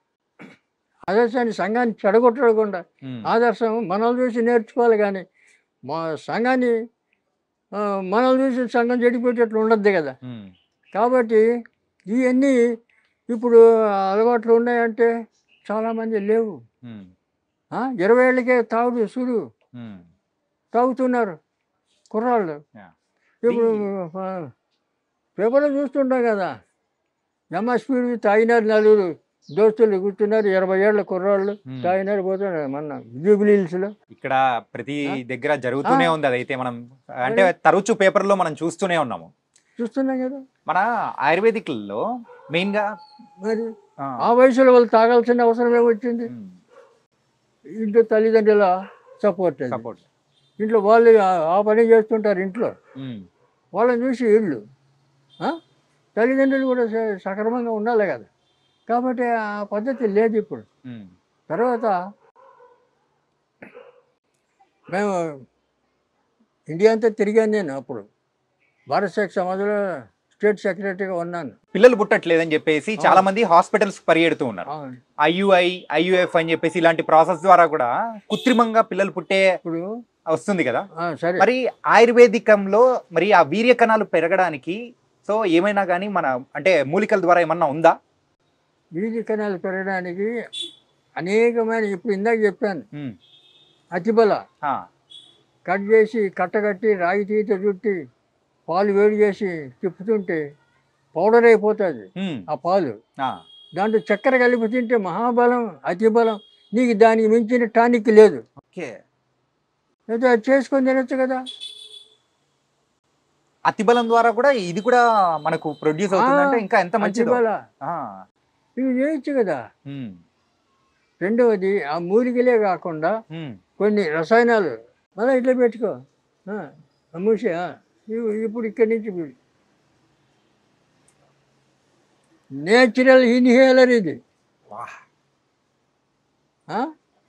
ఆదర్శాన్ని సంఘాన్ని చెడగొట్టకుండా ఉమ్, ఆదర్శం మనల్ని చూసి నేర్చుకోవాలి కానీ మా సంఘాన్ని ఆ, మనల్ని చూసి సంఘం చెడిపోయేటట్లు ఉండద్దు కదా ఉమ్, కాబట్టి ఇవన్నీ ఇప్పుడు అలవాట్లు ఉన్నాయంటే చాలామంది లేవు ఉమ్, ఆ, ఇరవై ఏళ్ళకే తాగుడు సుడు ఉమ్, తాగుతున్నారు కుర్రాళ్ళు Yeah. ఇప్పుడు ఆ, పేపర్లో చూస్తుంటాం కదా ఎమ్మ స్పీడ్ తాగినారు నలుగురు దోస్తులు కూర్చున్నారు ఇరవై ఏళ్ళ కుర్రాళ్ళు Hmm. తాగినారు పోతున్నారు మొన్న జూబిలీ హిల్స్లో ఇక్కడ ప్రతి దగ్గర జరుగుతూనే ఉంది అదైతే మనం అంటే తరచు పేపర్లో మనం చూస్తూనే ఉన్నాము చూస్తున్నాం కదా మన ఆయుర్వేదిక్లో మెయిన్ గా మరి ఆ, ఆ వయసులో వాళ్ళు తాగాల్సిన అవసరం ఏమొచ్చింది ఉమ్, ఇంట్లో తల్లిదండ్రుల సపోర్ట్ అది సపోర్ట్ ఇంట్లో వాళ్ళు ఆ- ఆ పని చేస్తుంటారు ఇంట్లో ఉమ్, వాళ్ళని చూసి ఇళ్ళు ఆ? తల్లిదండ్రులు కూడా స- సక్రమంగా ఉండాలి కదా కాబట్టి ఆ పద్ధతి లేదు ఇప్పుడు ఉమ్, తర్వాత మేము ఇండియా అంతా తిరిగాను నేను అప్పుడు భారత సేక్ సమాజంలో స్టేట్ సెక్రటరీగా ఉన్నాను పిల్లలు పుట్టట్లేదని చెప్పేసి చాలా మంది హాస్పిటల్స్ పరిగెడుతూ ఉన్నారు అవును. ఐయుఐ ఐయుఎఫ్ అని చెప్పేసి ఇలాంటి ప్రాసెస్ ద్వారా కూడా కృత్రిమంగా పిల్లలు పుట్టే ఇప్పుడు వస్తుంది కదా ఆ, సరే మరి ఆయుర్వేదికంలో మరి ఆ వీర్య కణాలు పెరగడానికి సో ఏమైనా కానీ మన అంటే మూలికల ద్వారా ఏమన్నా ఉందా వీధి కణాలు పెరగడానికి అనేకమైన ఇప్పుడు ఇందాక చెప్పాను ఉమ్, అతిబల ఆ, కట్ చేసి కట్టగట్టి రాగి తీత చుట్టి పాలు వేడి చేసి తిప్పుతుంటే పౌడర్ అయిపోతుంది ఉమ్, ఆ పాలు ఆ, దాంట్లో చక్కెర కలిపి తింటే మహాబలం అతిబలం నీకు దానికి మించిన టానిక్ లేదు ఓకే అయితే అది చేసుకొని తినొచ్చు కదా అతిబలం ద్వారా కూడా ఇది కూడా మనకు ప్రొడ్యూస్ అవుతుందంటే ఇంకా ఎంత మంచిదో అతిబల ఆ, ఇవి చేయొచ్చు కదా ఉమ్, రెండవది ఆ మూలికలే కాకుండా ఉమ్, కొన్ని రసాయనాలు మళ్ళీ ఇట్లా పెట్టుకో ఆ, ఆ మూసే ఆ. ఇవి- ఇప్పుడు ఇక్కడి నుంచి నేచురల్ ఇన్హేలర్ ఇది వాహ్. ఆ?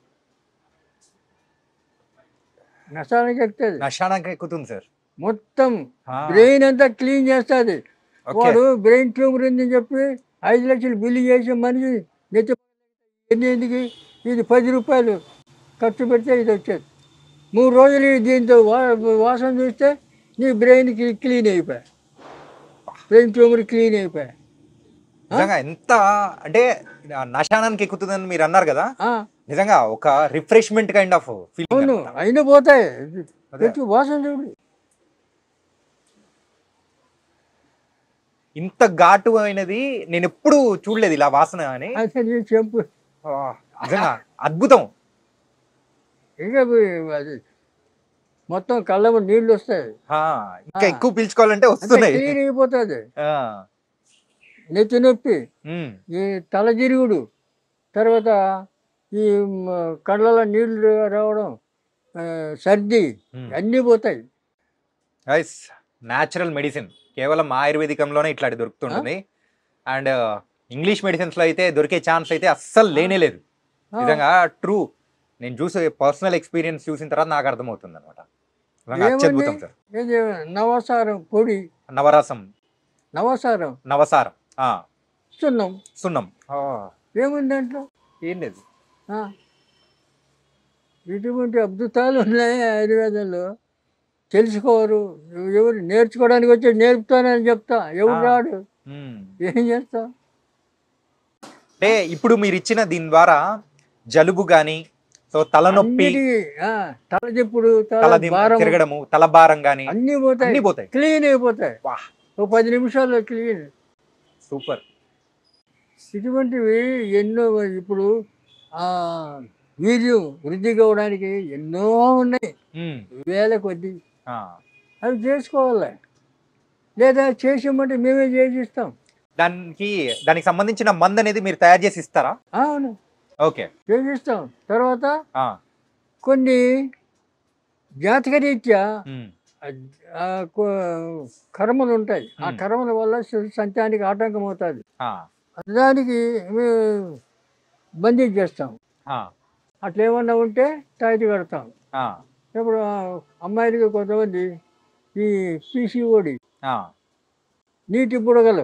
నష్టానికి ఎక్కుతుంది నషానానికి ఎక్కుతుంది సార్ మొత్తం ఆ, బ్రెయిన్ అంతా క్లీన్ చేస్తుంది ఓకే. వాడు బ్రెయిన్ ట్యూమర్ ఉందని చెప్పి ఐదు లక్షలు బిల్లు చేసే మనిషి నెత్తి ఎన్ని ఎందుకు ఇది పది రూపాయలు ఖర్చు పెడితే ఇది వచ్చేది మూడు రోజులు ఈ దీంతో వా- వాసన చూస్తే నీ బ్రెయిన్ క్లీన్ అయిపోయా బ్రెయిన్ ట్యూమర్ క్లీన్ అయిపోయా నిజంగా ఎంత అంటే నశానానికి ఎక్కుతుందని మీరు అన్నారు కదా ఆ, నిజంగా ఒక రిఫ్రెష్మెంట్ కైండ్ ఆఫ్ అవును ఫీలింగ్ అయినా పోతాయి అదే. ఎత్తు వాసన చూడు ఇంత ఘాటు అయినది నేను ఎప్పుడు చూడలేదు ఇలా వాసన అని అదే నీ చెంపు ఆ, నిజంగా అద్భుతం ఇంకా వి- అది మొత్తం కళ్ళము నీళ్ళు వస్తాయి ఆ, ఇంకా ఆ. ఎక్కువ పీల్చుకోవాలంటే అంతే వస్తున్నాయి క్లీన్ అయిపోతుంది ఆ, నెత్తి నొప్పి ఉమ్, ఈ తలజిరుగుడు తర్వాత ఈ మ, కళ్ళలో నీళ్లు రావడం ఆ, సర్ది ఉమ్. అన్నీ పోతాయి గైస్ న్యాచురల్ మెడిసిన్ కేవలం ఆయుర్వేదికంలోనే ఇట్లాంటి దొరుకుతుంటుంది అండ్ ఇంగ్లీష్ మెడిసిన్స్ లో అయితే దొరికే ఛాన్స్ అయితే అస్సలు లేనే లేదు ఆ, నిజంగా ట్రూ నేను చూసే పర్సనల్ ఎక్స్పీరియన్స్ చూసిన తర్వాత నాకు అర్థమవుతుంది అనమాట ఏమండి? అత్యద్భుతం సార్ ఇది నవసారం పొడి నవరసం నవసారం నవసారం ఆ, సున్నం సున్నం ఆ, ఏముంది దాంట్లో ఏం లేదు ఆ. ఇటువంటి అద్భుతాలు ఉన్నాయి ఆయుర్వేదంలో తెలుసుకోరు ఎవరు నేర్చుకోవడానికి వచ్చి నేర్పుతానని చెప్తా ఎవరు ఆ. రాడు ఉమ్. ఏం చేస్తాం అంటే ఇప్పుడు మీరు ఇచ్చిన దీని ద్వారా జలుబు గాని సో తలనొప్పి అన్నిటికీ, ఆ, తల చెప్పుడు తల తల దిమ్- భారం తిరగడము తల భారం గాని అన్నీ పోతాయి అన్ని పోతాయి క్లీన్ అయిపోతాయి వా ఓ పది నిమిషాల్లో క్లీన్ సూపర్ ఇటువంటివి ఎన్నో ఇప్పుడు ఆ వీర్యం వృద్ధి కావడానికి ఎన్నో ఉన్నాయి వేల కొద్ది అవి చేసుకోవాలి లేదా చేసామంటే మేమే చేసిస్తాం దానికి దానికి సంబంధించిన మందు అనేది మీరు తయారు చేసి ఇస్తారా అవును ఓకే చేసిస్తాం తర్వాత ఆ, కొన్ని జాతకరీత్యా ఉమ్, ఆ కొ- కర్మలు ఉంటాయి ఆ మ్. కర్మల వల్ల శ- సంతానికి ఆటంకం అవుతుంది ఆ, దానికి మేము బంధించేస్తాం ఆ, అట్లా ఏమన్నా ఉంటే తాయితీ కడతాం ఆ, ఇప్పుడు ఆ అమ్మాయిలకి కొంతమంది ఈ పీసీఓడి ఆ, నీటి బుడగలు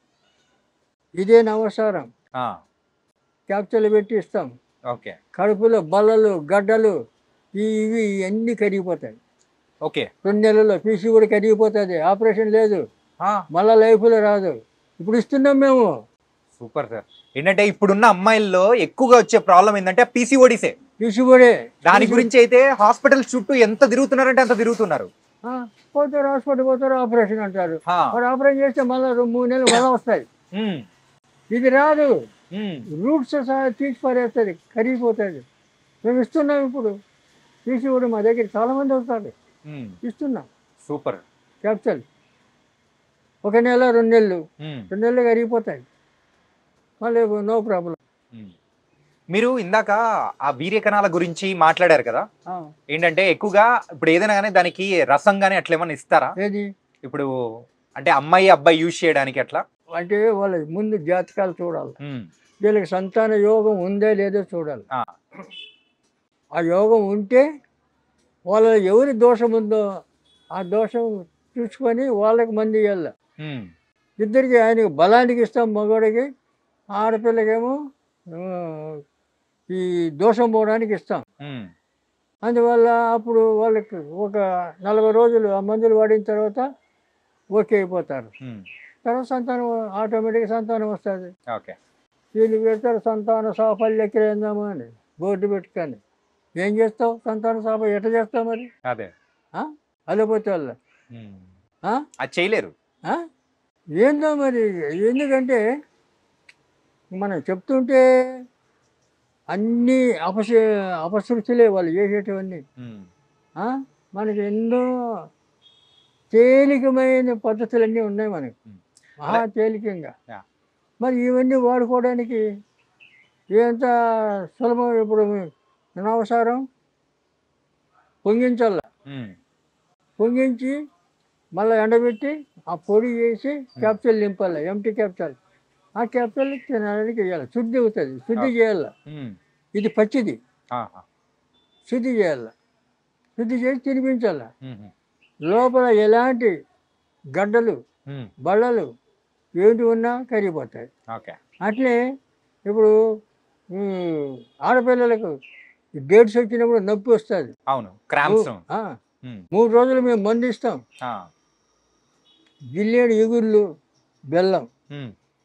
ఇదే నవసారం ఆ, క్యాప్చర్లు పెట్టి ఇస్తాం ఓకే కడుపులో బల్లలు గడ్డలు ఈ ఇవి అన్నీ కరిగిపోతాయి ఓకే రెండు నెలల్లో పీసీఓడి కరిగిపోతుంది ఆపరేషన్ లేదు ఆ, మళ్ళా లైఫ్లో రాదు ఇప్పుడు ఇస్తున్నాం మేము సూపర్ సార్ ఏంటంటే ఇప్పుడున్న అమ్మాయిల్లో ఎక్కువగా వచ్చే ప్రాబ్లం ఏంటంటే పీసీఓడిసే పీసీఓడే దాని గురించి అయితే హాస్పిటల్ చుట్టూ ఎంత తిరుగుతున్నారంటే అంత తిరుగుతున్నారు ఆ, పోతారు హాస్పిటల్ పోతారు ఆపరేషన్ అంటారు ఆ, మరి ఆపరేషన్ చేస్తే మళ్ళీ రెండు మూడు నెలలు మళ్ళీ వస్తాయి ఉమ్, ఇది రాదు ఉమ్, రూట్స్ సహా తీసి పారేస్తుంది కరిగిపోతుంది మేము ఇస్తున్నాం ఇప్పుడు తీసి కూడా మా దగ్గర చాలా మంది వస్తారు ఉమ్, ఇస్తున్నాం సూపర్ క్యాప్చల్ ఒక నెల రెండు నెలలు ఉమ్, రెండు నెలలు కరిగిపోతాయి మళ్ళీ నో ప్రాబ్లం ఉమ్. మీరు ఇందాక ఆ వీర్య కణాల గురించి మాట్లాడారు కదా ఏంటంటే ఎక్కువగా ఇప్పుడు ఏదైనా కానీ దానికి రసం కానీ అట్లా ఏమైనా ఇస్తారా ఏది ఇప్పుడు అంటే అమ్మాయి అబ్బాయి యూజ్ చేయడానికి అట్లా అంటే వాళ్ళ ముందు జాతకాలు చూడాలి ఉమ్, వీళ్ళకి సంతాన యోగం ఉందే లేదో చూడాలి ఆ, ఆ యోగం ఉంటే వాళ్ళ ఎవరి దోషం ఉందో ఆ దోషం చూసుకొని వాళ్ళకి మంది ఇవ్వాలి ఉమ్, ఇద్దరికి ఆయనకి బలానికి ఇస్తాం మగవాడికి ఆడపిల్లకేమో ఆ, ఈ దోషం పోవడానికి ఇస్తాం ఉమ్, అందువల్ల అప్పుడు వాళ్ళకి ఒక నలభై రోజులు ఆ మందులు వాడిన తర్వాత ఓకే అయిపోతారు ఉమ్, తర్వాత సంతానం ఆటోమేటిక్గా సంతానం వస్తుంది ఓకే వీళ్ళు పెడతారు సంతాన సాఫల్య కేంద్రమా అని బోర్డు పెట్టుకొని ఏం చేస్తావు సంతాన సాఫ ఎట్లా చేస్తావు మరి అదే అల్లపోతే వాళ్ళ ఉమ్. ఆ? అది చేయలేరు ఆ? ఏందో మరి ఎందుకంటే మనం చెప్తుంటే అన్నీ అపశ అపశృతులే వాళ్ళు చేసేటివన్నీ ఉమ్, ఆ? మనకి ఎన్నో తేలికమైన పద్ధతులన్నీ ఉన్నాయి మనకి ఉమ్. మహా తేలికంగా యా. మరి ఇవన్నీ వాడుకోవడానికి ఎంత సులభం ఇప్పుడు అనవసరం పొంగించాల ఉమ్, పొంగించి మళ్ళీ ఎండబెట్టి ఆ పొడి చేసి క్యాప్సూల్ నింపాలి ఎంటీ క్యాప్సూల్ ఆ క్యాప్సూల్ తినడానికి వేయాలి శుద్ధి అవుతుంది శుద్ధి చేయాలి ఉమ్, ఇది పచ్చిది ఆహా, శుద్ధి చేయాలి శుద్ధి చేసి తినిపించాలి ఉమ్, లోపల ఎలాంటి గడ్డలు ఉమ్, బళ్ళలు ఏంటి ఉన్నా కరిగిపోతాయి ఓకే అట్లే ఇప్పుడు ఈ ఆడపిల్లలకు డేట్స్ వచ్చినప్పుడు నొప్పి వస్తుంది అవును క్రాంప్స్ ఆ, మూడు రోజులు మేము మందు ఇస్తాం జిల్లేడు ఎగుళ్ళు బెల్లం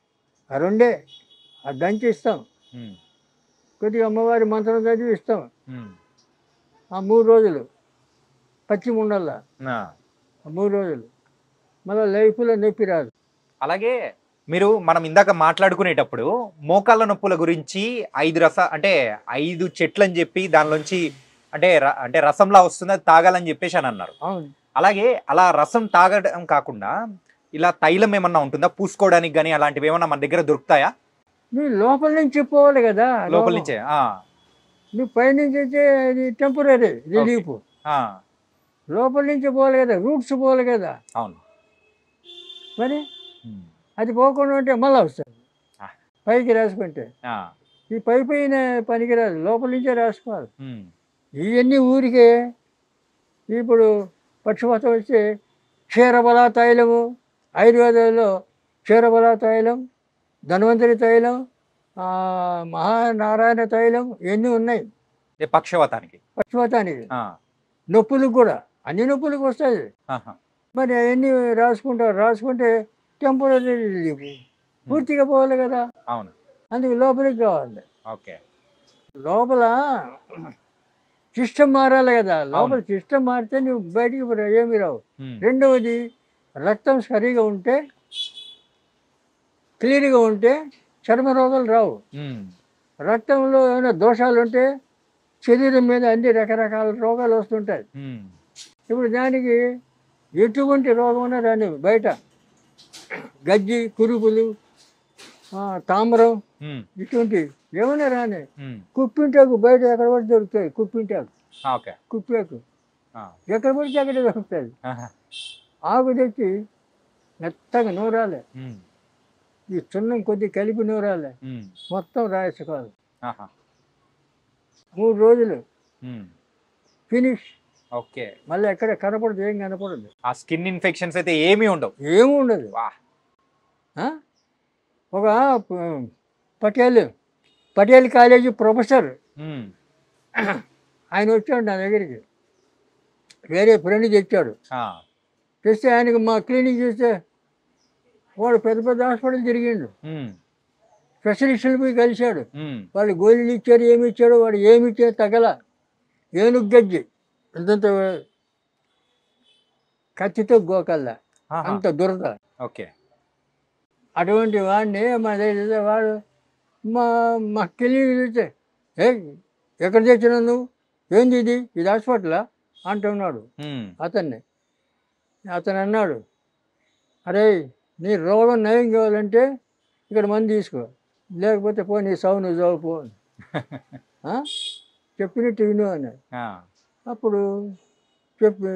ఆ రెండే ఆ దంచి ఇస్తాం ఉమ్, కొద్దిగా అమ్మవారి మంత్రం చదివి ఇస్తాం ఉమ్, ఆ మూడు రోజులు పచ్చి ఉండల్లా ఆ. ఆ మూడు రోజులు మళ్ళీ లైఫ్లో నొప్పి రాదు అలాగే మీరు మనం ఇందాక మాట్లాడుకునేటప్పుడు మోకాళ్ళ నొప్పుల గురించి ఐదు రస అంటే ఐదు చెట్లు అని చెప్పి దానిలోంచి అంటే ర- అంటే రసంలా వస్తుంది అది తాగాలని చెప్పేసి అని అన్నారు అవును అలాగే అలా రసం తాగడం కాకుండా ఇలా తైలం ఏమన్నా ఉంటుందా పూసుకోవడానికి కానీ అలాంటివి ఏమన్నా మన దగ్గర దొరుకుతాయా నువ్వు లోపల నుంచి పోవాలి కదా లోపల నుంచే ఆ, నువ్వు పైనుంచి అయితే అది టెంపరీ రిలీఫ్ ఆ, లోపల నుంచి పోవాలి కదా రూట్స్ పోవాలి కదా అవును మరి ఉమ్, అది పోకుండా ఉంటే మళ్ళీ వస్తుంది ఆ. పైకి రాసుకుంటే ఆ, ఈ పై పైన పనికిరాదు లోపల నుంచే రాసుకోవాలి ఉమ్, ఇవన్నీ ఊరికే ఇప్పుడు పక్షపాతం వచ్చి క్షీరబల తైలము ఆయుర్వేదంలో క్షీరబల తైలం ధన్వంతరి తైలం ఆ, మహానారాయణ తైలం ఇవన్నీ ఉన్నాయి ఏ పక్షవాతానికి పక్షపాతానికి ఆ, నొప్పులకు కూడా అన్ని నొప్పులకు వస్తాయి ఆహా, మరి అవన్నీ రాసుకుంటారు రాసుకుంటే టెంపరీ రిలీఫ్ పూర్తిగా పోవాలి కదా అవును అందుకు లోపలికి కావాలి ఓకే లోపల సిస్టమ్ మారాలి కదా లోపల సిస్టమ్ మారితే నువ్వు బయటికి రా- ఏమీ రావు ఉమ్, రెండవది రక్తం సరిగా ఉంటే క్లీన్గా ఉంటే చర్మ రోగాలు రావు ఉమ్, రక్తంలో ఏమైనా దోషాలు ఉంటే శరీరం మీద అన్ని రకరకాల రోగాలు వస్తుంటాయి ఉమ్, ఇప్పుడు దానికి ఎటువంటి రోగం ఉన్నా రాని బయట గజ్జి కురుపులు ఆ, తామ్రం ఉమ్, ఇటువంటి ఏమైనా రాని ఉమ్, కుప్పింటాకు బయట ఎక్కడ పడితే దొరుకుతాయి కుప్పింటాకు ఆ, ఓకే కుప్పాకు ఆ, ఎక్కడ పడితే అక్కడే దొరుకుతుంది ఆహా, ఆకు తెచ్చి మెత్తగా నూరాలి ఉమ్, ఈ చున్నం కొద్ది కలిపి నూరాలి ఉమ్, మొత్తం రాసుకోవాలి ఆహా, మూడు రోజులు ఉమ్, ఫినిష్ ఓకే మళ్ళీ ఎక్కడ కనపడదు ఏం కనపడదు ఆ స్కిన్ ఇన్ఫెక్షన్స్ అయితే ఏమీ ఉండవు ఏమీ ఉండదు వా ఆ? ఒక ప- పటేల్ పటేల్ కాలేజీ ప్రొఫెసర్ ఉమ్, ఆయన వచ్చాడు నా దగ్గరికి వేరే ఫ్రెండ్ తెచ్చాడు ఆ, తెస్తే ఆయనకు మా క్లినిక్ చూస్తే వాడు పెద్ద పెద్ద హాస్పిటల్ తిరిగిండు ఉమ్, స్పెషలిస్టులు పోయి కలిశాడు ఉమ్, వాళ్ళు గోళీలు ఇచ్చారు ఏమి ఇచ్చాడు వాడు ఏమి ఇచ్చాడు తగల ఏనుగు గజ్జి అంతంత కత్తితో గోకల్లా ఆహా, అంత దురద ఓకే అటువంటి వాడిని మా దగ్గర వాడు మా మా క్లినిక్ చూస్తే ఏ ఎక్కడ తెచ్చినావు నువ్వు ఏంది ఇది ఇది హాస్పిటలా అంటున్నాడు ఉమ్, అతన్ని అతను అన్నాడు అరే నీ రోగం నయం కావాలంటే ఇక్కడ మంది తీసుకో లేకపోతే పో నీ సౌ నువ్వు చావు పో అని. ఆ? చెప్పినట్టు విను అన్నాడు ఆ, అప్పుడు చెప్పి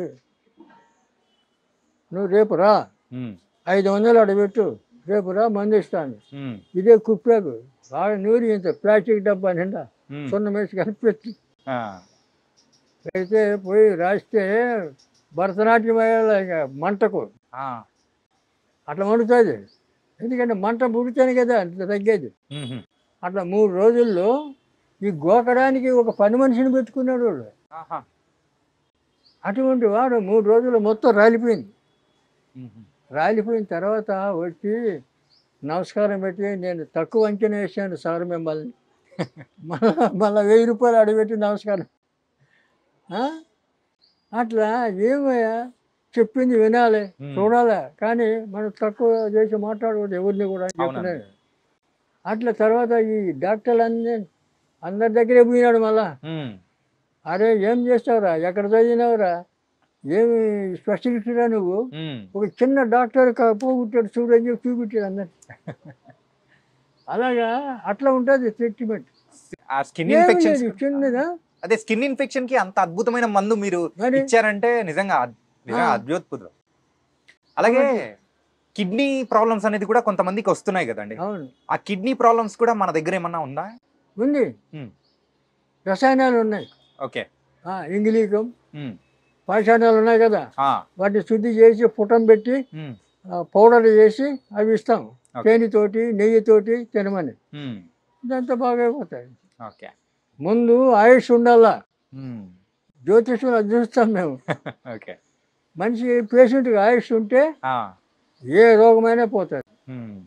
నువ్వు రేపు రా ఉమ్, ఐదు వందలు అడబెట్టు రేపు రా మంది ఇస్తాను ఉమ్, ఇదే కుప్పాకు బాగా నూరి ఇంత ప్లాస్టిక్ డబ్బా నిండా ఉమ్, సున్న వేసి కలిపెట్టి ఆ, అయితే పోయి రాస్తే భరతనాట్యం వేయాలి ఇక మంటకు ఆ, అట్లా మండుతుంది ఎందుకంటే మంట పుడితేనే కదా అంత తగ్గేది ఉమ్హు, అట్లా మూడు రోజుల్లో ఈ గోకడానికి ఒక పని మనిషిని పెట్టుకున్నాడు వాడు ఆహా, అటువంటి వాడు మూడు రోజులు మొత్తం రాలిపోయింది ఉమ్హు, రాలిపోయిన తర్వాత వచ్చి నమస్కారం పెట్టి నేను తక్కువ అంచనా వేసాను సార్ మిమ్మల్ని మళ్ళా మళ్ళీ వెయ్యి రూపాయలు అడగబెట్టి నమస్కారం ఆ? అట్లా ఏమయ్యా చెప్పింది వినాలి ఉమ్, చూడాలి కానీ మనం తక్కువ చేసి మాట్లాడకూడదు ఎవరిని కూడా అని అవునండి. చెప్తున్నాను అట్లా తర్వాత ఈ డాక్టర్లు అన్ని అందరి దగ్గరే పోయినాడు మళ్ళా ఉమ్, అరే ఏం చేస్తావురా ఎక్కడ చదివినావురా ఏమి స్పెషలిస్ట్రా నువ్వు ఉమ్, ఒక చిన్న డాక్టర్ క- పోగొట్టాడు చూడు అని చెప్పి చూపించాడు అందరు అలాగా అట్లా ఉంటుంది ట్రీట్మెంట్ ఆ స్కిన్ ఏమీ ఇన్ఫెక్షన్ లేదు, చిన్నదా అదే స్కిన్ ఇన్ఫెక్షన్ కి అంత అద్భుతమైన మందు మీరు మరి ఇచ్చారంటే నిజంగా అద్- నిజంగా ఆ. అద్భుతం అలాగే కిడ్నీ ప్రాబ్లమ్స్ అనేది కూడా కొంతమందికి వస్తున్నాయి కదండి అవును ఆ కిడ్నీ ప్రాబ్లమ్స్ కూడా మన దగ్గర ఏమన్నా ఉందా ఉంది ఉమ్. రసాయనాలు ఉన్నాయి ఓకే ఆ, ఇంగిలీకం ఉమ్, పాషాణాలు ఉన్నాయి కదా ఆ, వాటిని శుద్ధి చేసి పుటం పెట్టి ఉమ్, ఆ, పౌడర్ చేసి అవి ఇస్తాం Okay. తేనెతోటి నెయ్యితోటి తినమని ఉమ్, ఇదంతా బాగా అయిపోతాయి ఓకే ముందు ఆయుష్ ఉండాలా ఉమ్, జ్యోతిష్యులు అది చూస్తాం మేము ఓకే మనిషి పేషెంట్కి ఆయుష్ ఉంటే ఆ, ఏ రోగమైనా పోతుంది ఉమ్,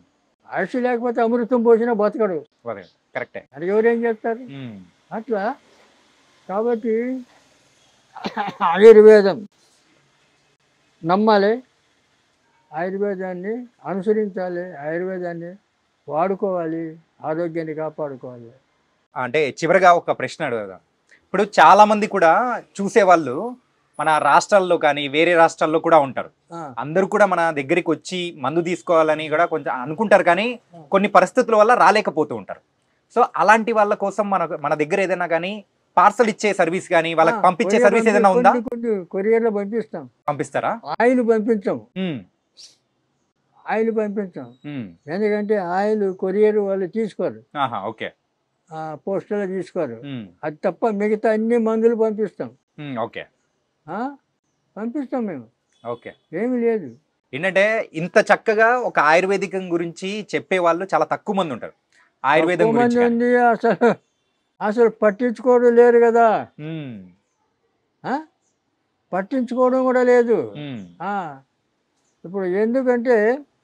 ఆయుష్ లేకపోతే అమృతం పోసినా బతకడు కరెక్టే అది ఎవరేం చేస్తారు ఉమ్, అట్లా కాబట్టి ఆయుర్వేదం నమ్మాలి ఆయుర్వేదాన్ని అనుసరించాలి ఆయుర్వేదాన్ని వాడుకోవాలి ఆరోగ్యాన్ని కాపాడుకోవాలి అంటే చివరిగా ఒక ప్రశ్న అడుగుదాం ఇప్పుడు చాలా మంది కూడా చూసేవాళ్ళు మన రాష్ట్రాల్లో కానీ వేరే రాష్ట్రాల్లో కూడా ఉంటారు ఆ, అందరూ కూడా మన దగ్గరికి వచ్చి మందు తీసుకోవాలని కూడా కొంచెం అనుకుంటారు కానీ కొన్ని పరిస్థితుల వల్ల రాలేకపోతూ ఉంటారు సో అలాంటి వాళ్ళ కోసం మన మన దగ్గర ఏదైనా కానీ పార్సల్ ఇచ్చే సర్వీస్ కానీ వాళ్ళకి ఆ, పంపించే కొరియర్ సర్వీస్ ఏదైనా పంపి- ఉందా కొన్ని కొన్ని కొరియర్లో పంపిస్తాం పంపిస్తారా ఆయిల్ పంపించాం ఉమ్, ఆయిల్ పంపించాం ఉమ్, ఎందుకంటే ఆయిల్ కొరియర్ వాళ్ళు తీసుకోరు ఆహా ఓకే ఆ, పోస్టులో తీసుకోరు ఉమ్, అది తప్ప మిగతా అన్ని మందులు పంపిస్తాం ఉమ్, ఓకే ఆ? పంపిస్తాం మేము ఓకే ఏమీ లేదు ఏంటంటే ఇంత చక్కగా ఒక ఆయుర్వేదికం గురించి చెప్పే వాళ్ళు చాలా తక్కువ మంది ఉంటారు ఆయుర్వేదం తక్కువ గురించి మంది కానీ. ఉంది అసలు అసలు పట్టించుకోవడం లేరు కదా ఉమ్, ఆ? పట్టించుకోవడం కూడా లేదు ఉమ్, ఆ. ఇప్పుడు ఎందుకంటే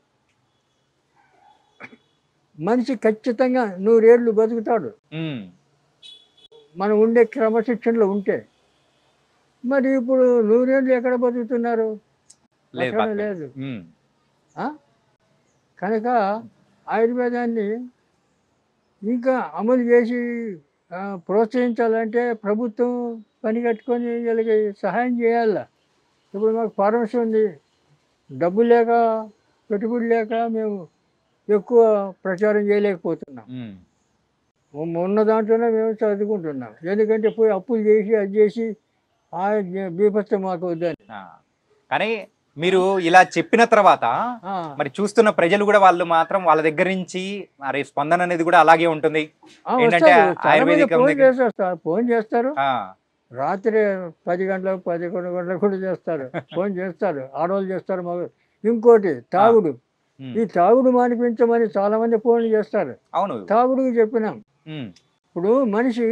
మనిషి ఖచ్చితంగా నూరేళ్ళు బతుకుతాడు ఉమ్, మనం ఉండే క్రమశిక్షణలో ఉంటే మరి ఇప్పుడు నూరేళ్ళు ఎక్కడ బతుకుతున్నారు లేదు ఎక్కడ పక్కన. లేదు ఉమ్, ఆ? కనుక ఆయుర్వేదాన్ని ఇంకా అమలు చేసి ఆ, ప్రోత్సహించాలంటే ప్రభుత్వం పని కట్టుకొని వీళ్ళకి సహాయం చేయాల ఇప్పుడు మాకు ఫార్మసీ ఉంది డబ్బు లేక పెట్టుబడి లేక మేము ఎక్కువ ప్రచారం చేయలేకపోతున్నాం ఉమ్, ఉన్న- ఉన్న దాంట్లోనే మేము చదువుకుంటున్నాం ఎందుకంటే పోయి అప్పులు చేసి అది చేసి ఆ బీభత్సం మాకు వద్దని ఆ. కానీ మీరు ఇలా చెప్పిన తర్వాత ఆ, మరి చూస్తున్న ప్రజలు కూడా వాళ్ళు మాత్రం వాళ్ళ దగ్గర నుంచి మరి స్పందన అనేది కూడా అలాగే ఉంటుంది ఆ, ఏంటంటే వస్తారు. చాలా మంది ఆయుర్వేదికం ఫోన్ దగ్గర- చేసేస్తారు ఫోన్ చేస్తారు ఆ, రాత్రి పది గంటలకు పదకొండు గంటలకు కూడా చేస్తారు ఫోన్ చేస్తారు ఆడవాళ్ళు చేస్తారు మగ ఇంకోటి తాగుడు ఉమ్, ఈ తాగుడు మానిపించమని చాలా మంది ఫోన్లు చేస్తారు అవును తాగుడుకి చెప్పినాం ఉమ్, ఇప్పుడు మనిషి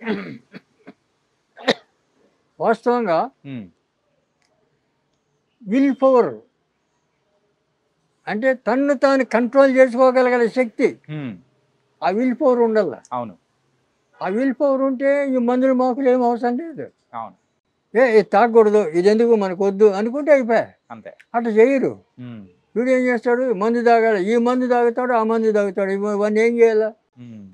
వాస్తవంగా ఉమ్, విల్ పవర్ అంటే తన్ను తాను కంట్రోల్ చేసుకోగలిగే శక్తి ఉమ్, ఆ విల్ పవర్ ఉండాల అవును ఆ విల్ పవర్ ఉంటే ఈ మందులు మాకులు ఏం అవసరం లేదు అవును ఏ ఇది తాగకూడదు ఇది ఎందుకు మనకు వద్దు అనుకుంటే అయిపోయా అంతే అట్లా చేయరు ఉమ్, వీడు ఏం చేస్తాడు మందు తాగాలి ఈ మందు తాగుతాడు ఆ మందు తాగుతాడు ఇవ- ఇవన్నీ ఏం చేయాలా ఉమ్.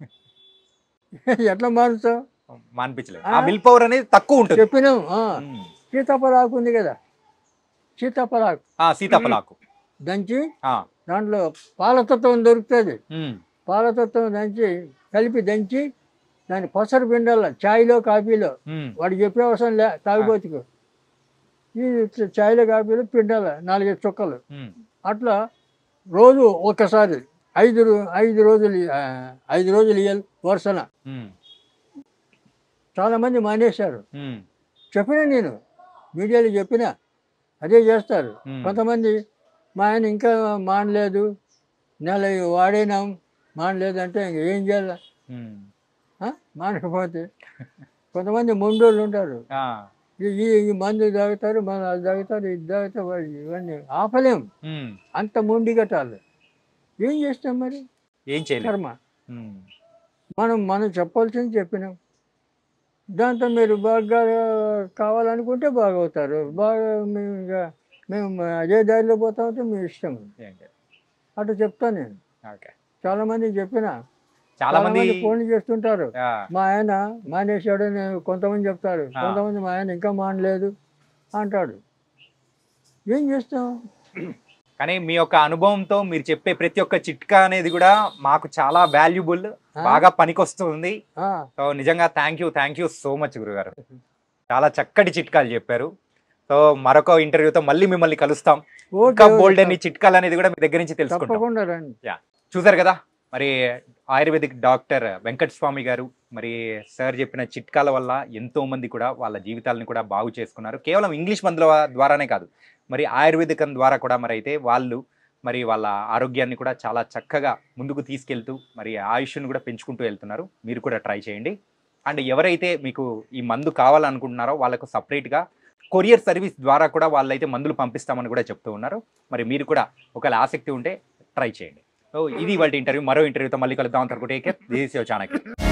ఎట్లా మారుతావు మానిపించలేదు ఆ? ఆ విల్ పవర్ అనేది తక్కువ ఉంటుంది చెప్పినాం ఆ, ఉమ్. సీతాఫలాకు ఉంది కదా సీతాఫలాకు ఆ సీతాఫలాకు దంచి ఆ, దాంట్లో పాలతత్వం దొరుకుతుంది ఉమ్, పాలతత్వం దంచి కలిపి దంచి దాన్ని పసరు పిండాల చాయ్లో కాఫీలో ఉమ్, వాడికి చెప్పే అవసరం లే తాగుబోతుకు ఈ చాయ్లో కాఫీలో పిండాల నాలుగైదు చుక్కలు ఉమ్, అట్లా రోజు ఒక్కసారి ఐదు రో- ఐదు రోజులు ఆ, ఐదు రోజులు ఇయ్యాలి వరుసన ఉమ్, చాలామంది మానేశారు ఉమ్, చెప్పినా నేను మీడియాలో చెప్పినా అదే చేస్తారు ఉమ్. కొంతమంది మా ఆయన ఇంకా మానలేదు నెల వాడేనాం మానలేదు అంటే ఇంక ఏం చేయాలి ఉమ్. ఆ? మానకపోతే కొంతమంది మొండోళ్ళు ఉంటారు ఆ, ఈ ఈ- ఈ మందు తాగుతారు మన అది తాగుతారు ఇది తాగుతారు వాళ్ళు ఇవన్నీ ఆపలేం ఉమ్. అంత మొండి కట్టాలి ఏం చేస్తాం మరి ఏం చేయలేదు కర్మ ఉమ్, మనం మనం చెప్పాల్సింది చెప్పినాం దాంతో మీరు బాగా కావాలనుకుంటే బాగవుతారు బాగా మేము ఇక మేము అదే దారిలో పోతా ఉంటే మీ ఇష్టం ఏం చేయలేదు. అట్లా చెప్తాను నేను ఓకే చాలా మందికి చెప్పిన చాలా మంది ఫోన్లు చేస్తుంటారు ఆ, మా ఆయన మానేశాడు అని కొంతమంది చెప్తారు ఆ. కొంతమంది మా ఆయన ఇంకా మానలేదు అంటాడు ఏం చేస్తాం కానీ మీ యొక్క అనుభవంతో మీరు చెప్పే ప్రతి ఒక్క చిట్కా అనేది కూడా మాకు చాలా వాల్యుబుల్ బాగా పనికొస్తుంది ఆ, సో నిజంగా thank you thank you so much గురుగారు చాలా చక్కటి చిట్కాలు చెప్పారు సో మరొక ఇంటర్వ్యూతో మళ్ళీ మిమ్మల్ని కలుస్తాం ఓకే, ఇంకా ఓకే, బోల్డ్ అన్ని చిట్కాలు అనేది కూడా మీ దగ్గర నుంచి తెలుసుకుంటాం తప్పకుండా రండి చూసారు కదా మరి ఆయుర్వేదిక్ డాక్టర్ వెంకట స్వామి గారు మరి సార్ చెప్పిన చిట్కాల వల్ల ఎంతో మంది కూడా వాళ్ళ జీవితాలను కూడా బాగు చేసుకున్నారు కేవలం ఇంగ్లీష్ మందుల ద్వారానే కాదు మరి ఆయుర్వేదికం ద్వారా కూడా మరి అయితే వాళ్ళు మరి వాళ్ళ ఆరోగ్యాన్ని కూడా చాలా చక్కగా ముందుకు తీసుకెళ్తూ మరి ఆయుష్ను కూడా పెంచుకుంటూ వెళ్తున్నారు మీరు కూడా ట్రై చేయండి అండ్ ఎవరైతే మీకు ఈ మందు కావాలనుకుంటున్నారో వాళ్ళకు సపరేట్గా కొరియర్ సర్వీస్ ద్వారా కూడా వాళ్ళైతే మందులు పంపిస్తామని కూడా చెప్తూ ఉన్నారు మరి మీరు కూడా ఒకవేళ ఆసక్తి ఉంటే ట్రై చేయండి సో ఇది వాళ్ళ ఇంటర్వ్యూ మరో ఇంటర్వ్యూతో మళ్ళీ కలుద్దాం అనుకుంటే దిస్ చాణక్య